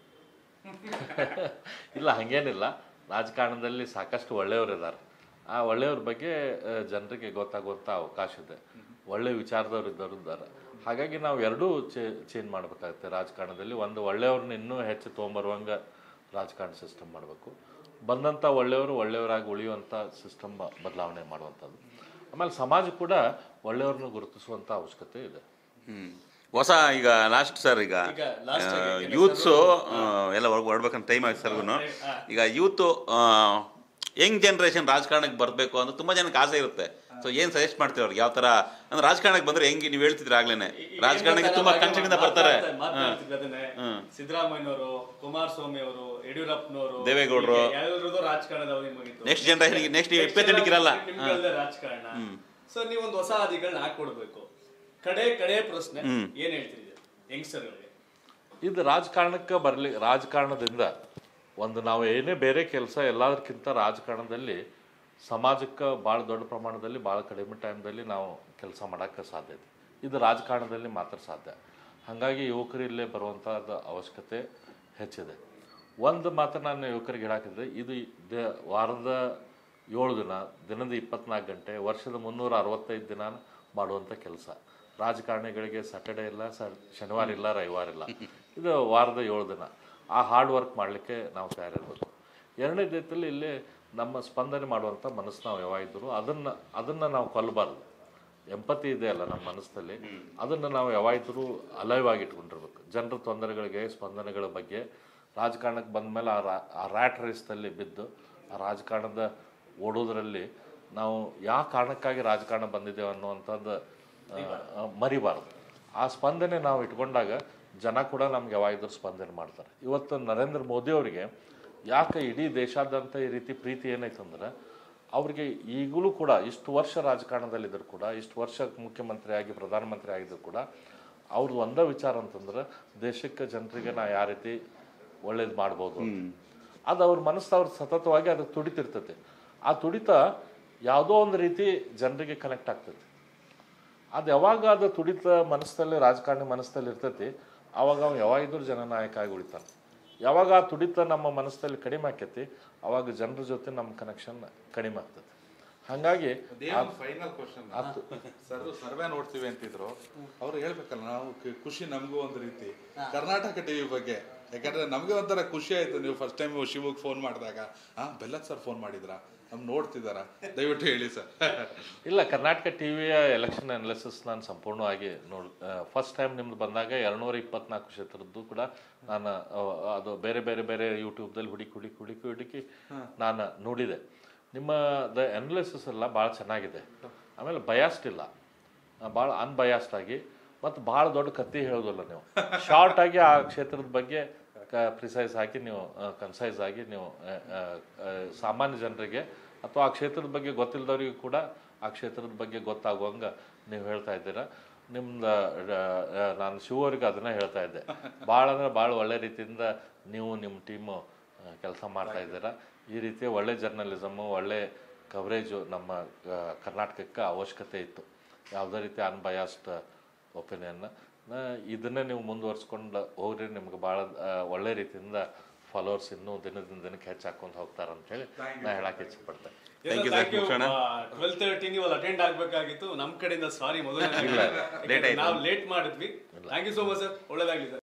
ಇಲ್ಲ ಹಂಗೇನಿಲ್ಲ ರಾಜಕಾರಣದಲ್ಲಿ ಸಾಕಷ್ಟು ಒಳ್ಳೆಯವರಿದ್ದಾರೆ ಆ ಒಳ್ಳೆಯವ್ರ ಬಗ್ಗೆ ಆ, ಜನರಿಗೆ ಗೊತ್ತಾಗುವಂಥ ಅವಕಾಶ ಇದೆ ಒಳ್ಳೆ ವಿಚಾರದವ್ರು ಇದ್ದವರು ಇದ್ದಾರೆ ಹಾಗಾಗಿ ನಾವು ಎರಡೂ ಚೇ ಚೇಂಜ್ ಮಾಡಬೇಕಾಗುತ್ತೆ ರಾಜಕಾರಣದಲ್ಲಿ ಒಂದು ಒಳ್ಳೆಯವ್ರನ್ನ ಇನ್ನೂ ಹೆಚ್ಚು ತೊಗೊಂಬರುವಂಗೆ ರಾಜಕಾರಣ ಸಿಸ್ಟಮ್ ಮಾಡಬೇಕು ಬಂದಂಥ ಒಳ್ಳೆಯವರು ಒಳ್ಳೆಯವರಾಗಿ ಉಳಿಯುವಂಥ ಸಿಸ್ಟಮ್ ಬದಲಾವಣೆ ಮಾಡುವಂಥದ್ದು ಆಮೇಲೆ ಸಮಾಜ ಕೂಡ ಒಳ್ಳೆಯವ್ರನ್ನ ಗುರುತಿಸುವಂಥ ಅವಶ್ಯಕತೆ ಇದೆ ಹ್ಮ್. ಹೊಸ ಈಗ ಲಾಸ್ಟ್ ಸರ್ ಈಗ ಈಗ last ಆಗಿ ಯೂತ್ಸು ಎಲ್ಲ ಹೊರಗ್ ಹೊರಡ್ಬೇಕಂತ ಟೈಮ್ ಆಗಿ ಸರ್ಗು ಈಗ ಯೂತ್ ಯಂಗ್ ಜನರೇಷನ್ ರಾಜಕಾರಣಕ್ಕೆ ಬರಬೇಕು ಅಂತ ತುಂಬಾ ಜನಕ್ಕೆ ಆಸೆ ಇರುತ್ತೆ ಸೊ ಏನ್ ಸಜೆಸ್ಟ್ ಮಾಡ್ತೀವಿ ಅವ್ರಿಗೆ ಯಾವ ತರ ಅಂದ್ರೆ ರಾಜಕಾರಣಕ್ಕೆ ಬಂದ್ರೆ ಹೆಂಗೆ ನೀವು ಹೇಳ್ತಿದ್ರೆ ಆಗ್ಲೇನೆ ರಾಜಕಾರಣಕ್ಕೆ ತುಂಬಾ ಕನ್ಫಿಡೆಂಟ್ ಬರ್ತಾರೆ ಸಿದ್ದರಾಮಯ್ಯನವರು ಕುಮಾರಸ್ವಾಮಿ ಅವರು ಯಡಿಯೂರಪ್ಪನವರು ದೇವೇಗೌಡ್ರು. ಎಲ್ಲರದ್ದು ರಾಜಕಾರಣದವರಿಗೆ ಮುಗಿತು ನೆಕ್ಸ್ಟ್ ಜನರೇಷನ್ ನೆಕ್ಸ್ಟ್ ಇಪ್ಪತ್ತೆಂಟಕ್ಕೆ ಇರಲ್ಲ ನಿಮ್ಗಳ್ದೆ ರಾಜಕಾರಣ ಸೊ ನೀವೊಂದು ಹೊಸ ಹಾದಿಗಳನ್ನ ಹಾಕೊಡ್ಬೇಕು ಕಡೆ ಕಡೆ ಪ್ರಶ್ನೆ ಏನ್ ಹೇಳ್ತೀರಿ ಯಂಗ್ಸ್ಟರ್ಗಳಿಗೆ ಇದು ರಾಜಕಾರಣಕ್ಕೆ ಬರಲಿ ರಾಜಕಾರಣದಿಂದ ಒಂದು ನಾವು ಏನೇ ಬೇರೆ ಕೆಲಸ ಎಲ್ಲದಕ್ಕಿಂತ ರಾಜಕಾರಣದಲ್ಲಿ ಸಮಾಜಕ್ಕೆ ಭಾಳ ದೊಡ್ಡ ಪ್ರಮಾಣದಲ್ಲಿ ಭಾಳ ಕಡಿಮೆ ಟೈಮ್ದಲ್ಲಿ ನಾವು ಕೆಲಸ ಮಾಡೋಕ್ಕೆ ಸಾಧ್ಯ ಇದೆ ಇದು ರಾಜಕಾರಣದಲ್ಲಿ ಮಾತ್ರ ಸಾಧ್ಯ ಹಾಗಾಗಿ ಯುವಕರು ಇಲ್ಲೇ ಬರುವಂಥದ್ದು ಅವಶ್ಯಕತೆ ಹೆಚ್ಚಿದೆ ಒಂದು ಮಾತು ನಾನು ಯುವಕರಿಗೆ ಹೇಳಾಕಿದ್ರೆ ಇದು ದ ವಾರದ ಏಳು ದಿನ ದಿನದ ಇಪ್ಪತ್ನಾಲ್ಕು ಗಂಟೆ ವರ್ಷದ ಮುನ್ನೂರ ಅರವತ್ತೈದು ದಿನ ಮಾಡುವಂಥ ಕೆಲಸ ರಾಜಕಾರಣಿಗಳಿಗೆ ಸ್ಯಾಟರ್ಡೇ ಇಲ್ಲ ಸ ಶನಿವಾರ ಇಲ್ಲ ರವಿವಾರ ಇಲ್ಲ ಇದು ವಾರದ ಏಳು ದಿನ ಆ ಹಾರ್ಡ್ ವರ್ಕ್ ಮಾಡಲಿಕ್ಕೆ ನಾವು ತಯಾರಿರಬೇಕು ಎರಡನೇ ದೇಶದಲ್ಲಿ ಇಲ್ಲಿ ನಮ್ಮ ಸ್ಪಂದನೆ ಮಾಡುವಂಥ ಮನಸ್ಸು ನಾವು ಯಾವಾಗಿದ್ದರೂ ಅದನ್ನು ಅದನ್ನು ನಾವು ಕೊಲ್ಲಬಾರ್ದು ಎಂಪತಿ ಇದೆ ಅಲ್ಲ ನಮ್ಮ ಮನಸ್ಸಲ್ಲಿ ಅದನ್ನು ನಾವು ಯಾವಾಗಿದ್ದರೂ ಅಲೈವ್ ಆಗಿ ಇಟ್ಕೊಂಡಿರ್ಬೇಕು ಜನರ ತೊಂದರೆಗಳಿಗೆ ಸ್ಪಂದನೆಗಳ ಬಗ್ಗೆ ರಾಜಕಾರಣಕ್ಕೆ ಬಂದ ಮೇಲೆ ಆ ರಾ ಆ ರ್ಯಾಟ್ ರೇಸ್ನಲ್ಲಿ ಬಿದ್ದು ಆ ರಾಜಕಾರಣದ ಓಡೋದ್ರಲ್ಲಿ ನಾವು ಯಾವ ಕಾರಣಕ್ಕಾಗಿ ರಾಜಕಾರಣ ಬಂದಿದ್ದೇವೆ ಅನ್ನುವಂಥದ್ದು ಆ, ಆ, ಮರಿಬಾರ್ದು ಆ ಸ್ಪಂದನೆ ನಾವು ಇಟ್ಕೊಂಡಾಗ ಜನ ಕೂಡ ನಮ್ಗೆ ಯಾವಾಗಿದ್ರೂ ಸ್ಪಂದನೆ ಮಾಡ್ತಾರೆ ಇವತ್ತು ನರೇಂದ್ರ ಮೋದಿ ಅವರಿಗೆ ಯಾಕೆ ಇಡೀ ದೇಶಾದ್ಯಂತ ಈ ರೀತಿ ಪ್ರೀತಿ ಏನೈತಂದ್ರೆ ಅವ್ರಿಗೆ ಈಗಲೂ ಕೂಡ ಇಷ್ಟು ವರ್ಷ ರಾಜಕಾರಣದಲ್ಲಿದ್ದರೂ ಕೂಡ ಇಷ್ಟು ವರ್ಷ ಮುಖ್ಯಮಂತ್ರಿ ಆಗಿ ಪ್ರಧಾನಮಂತ್ರಿ ಆಗಿದ್ರು ಕೂಡ ಅವ್ರದ್ದು ಒಂದೇ ವಿಚಾರ ಅಂತಂದ್ರೆ ದೇಶಕ್ಕೆ ಜನರಿಗೆ ನಾ ಯಾವ ರೀತಿ ಒಳ್ಳೇದು ಮಾಡ್ಬೋದು ಅಂತ. ಅದು ಅವ್ರ ಮನಸ್ಸು ಅವ್ರ ಸತತವಾಗಿ ಅದಕ್ಕೆ ತುಡಿತಿರ್ತೈತೆ ಆ ತುಡಿತ ಯಾವುದೋ ಒಂದು ರೀತಿ ಜನರಿಗೆ ಕನೆಕ್ಟ್ ಆಗ್ತೈತೆ ಅದು ಯಾವಾಗ ಅದು ತುಡಿತ ಮನಸ್ಸಲ್ಲಿ ರಾಜಕಾರಣಿ ಮನಸ್ಸಲ್ಲಿ ಇರ್ತೈತಿ ಅವಾಗ ಅವ ಯಾವಾಗಿದ್ರೂ ಜನನಾಯಕ ಆಗಿ ಉಳಿತಾನೆ ಯಾವಾಗ ಆ ತುಡಿತ ನಮ್ಮ ಮನಸ್ಸಲ್ಲಿ ಕಡಿಮೆ ಆಕೈತಿ ಅವಾಗ ಜನರ ಜೊತೆ ನಮ್ಮ ಕನೆಕ್ಷನ್ ಕಡಿಮೆ ಆಗ್ತೈತಿ ಹಾಗಾಗಿ ಫೈನಲ್ ಕ್ವಶನ್ ಸರ್ ಸರ್ವೆ ನೋಡ್ತೀವಿ ಅಂತಿದ್ರು ಅವ್ರು ಹೇಳ್ಬೇಕಲ್ಲ ನಾವು ಖು- ಖುಷಿ ನಮಗೂ ಒಂದು ರೀತಿ ಕರ್ನಾಟಕ ಟಿವಿ ಬಗ್ಗೆ ಯಾಕಂದ್ರೆ ನಮಗೆ ಒಂಥರ ಖುಷಿ ಆಯ್ತು ನೀವು ಫಸ್ಟ್ ಟೈಮ್ ಶಿವಗ್ ಫೋನ್ ಮಾಡಿದಾಗ ಹಾ ಬೆಲ್ಲತ್ ಸರ್ ಫೋನ್ ಮಾಡಿದ್ರಾ ನಮ್ ನೋಡ್ತಿದಾರ ದಯವಿಟ್ಟು ಹೇಳಿ ಸರ್ ಇಲ್ಲ ಕರ್ನಾಟಕ ಟಿವಿಯ ಎಲೆಕ್ಷನ್ ಅನಾಲಿಸಿಸ್ ನಾನು ಸಂಪೂರ್ಣವಾಗಿ ನೋಡ್ ಫಸ್ಟ್ ಟೈಮ್ ನಿಮ್ದು ಬಂದಾಗ ಎರಡ್ನೂರ ಇಪ್ಪತ್ನಾಲ್ಕು ಕ್ಷೇತ್ರದ್ದು ಕೂಡ ನಾನು ಆ, ಅದು ಬೇರೆ ಬೇರೆ ಬೇರೆ ಯೂಟ್ಯೂಬ್ದಲ್ಲಿ ಹುಡುಕಿ ಹುಡುಕಿ ಹುಡುಕಿ ಹುಡುಕಿ ನಾನು ನೋಡಿದೆ ನಿಮ್ಮ ದ ಅನಾಲಿಸಿಸ್ ಎಲ್ಲ ಭಾಳ ಚೆನ್ನಾಗಿದೆ ಆಮೇಲೆ ಬಯಾಸ್ಡ್ ಇಲ್ಲ ಭಾಳ ಅನ್ಬಯಾಸ್ಡ್ ಆಗಿ ಮತ್ತು ಭಾಳ ದೊಡ್ಡ ಕತ್ತಿ ಹೇಳೋದಿಲ್ಲ ನೀವು ಶಾರ್ಟ್ ಆಗಿ ಆ ಕ್ಷೇತ್ರದ ಬಗ್ಗೆ ಪ್ರಿಸೈಸ್ ಆಗಿ ನೀವು ಕನ್ಸೈಸ್ ಆಗಿ ನೀವು ಆ, ಆ, ಆ, ಸಾಮಾನ್ಯ ಜನರಿಗೆ ಅಥವಾ ಆ ಕ್ಷೇತ್ರದ ಬಗ್ಗೆ ಗೊತ್ತಿಲ್ಲದವರಿಗೂ ಕೂಡ ಆ ಕ್ಷೇತ್ರದ ಬಗ್ಗೆ ಗೊತ್ತಾಗುವಂಗೆ ನೀವು ಹೇಳ್ತಾ ಇದ್ದೀರಾ ನಿಮ್ದು ನಾನು ಶಿವ ಅವ್ರಿಗೆ ಅದನ್ನ ಹೇಳ್ತಾ ಇದ್ದೆ ಭಾಳ ಅಂದ್ರೆ ಭಾಳ ಒಳ್ಳೆ ರೀತಿಯಿಂದ ನೀವು ನಿಮ್ಮ ಟೀಮು ಕೆಲಸ ಮಾಡ್ತಾ ಇದ್ದೀರಾ ಈ ರೀತಿಯ ಒಳ್ಳೆ ಜರ್ನಲಿಸಮು ಒಳ್ಳೆ ಕವರೇಜು ನಮ್ಮ ಆ, ಕರ್ನಾಟಕಕ್ಕೆ ಅವಶ್ಯಕತೆ ಇತ್ತು ಯಾವುದೇ ರೀತಿ ಅನ್ಬಯಾಸ್ಡ್ ಒಪಿನಿಯನ್ನ ಇದನ್ನೇ ನೀವು ಮುಂದುವರ್ಸ್ಕೊಂಡು ಹೋಗ್ರಿ ನಿಮ್ಗೆ ಭಾಳ ಒಳ್ಳೆ ರೀತಿಯಿಂದ ಫಾಲೋವರ್ಸ್ ಇನ್ನೂ ದಿನದಿಂದ ದಿನಕ್ಕೆ ಹೆಚ್ಚಾಕೊಂಡು ಹೋಗ್ತಾರೆ ಅಂತ ಹೇಳಿ ನಾ ಹೇಳಕ್ಕೆ ಇಚ್ಛಪಡ್ತೇನೆ Thank you, sir. ಮುಗಿಸೋಣ? ಟ್ವೆಲ್ ತರ್ಟಿ ನೀವು ಅಟೆಂಡ್ ಆಗ್ಬೇಕಾಗಿತ್ತು ನಮ್ ಕಡೆಯಿಂದ ಸಾರಿ ಮೊದಲು Late ಆಯ್ತು. ನಾವು ಲೇಟ್ ಮಾಡಿದ್ವಿ thank you so much sir ಒಳ್ಳೇದಾಗ್ಲಿ ಸರ್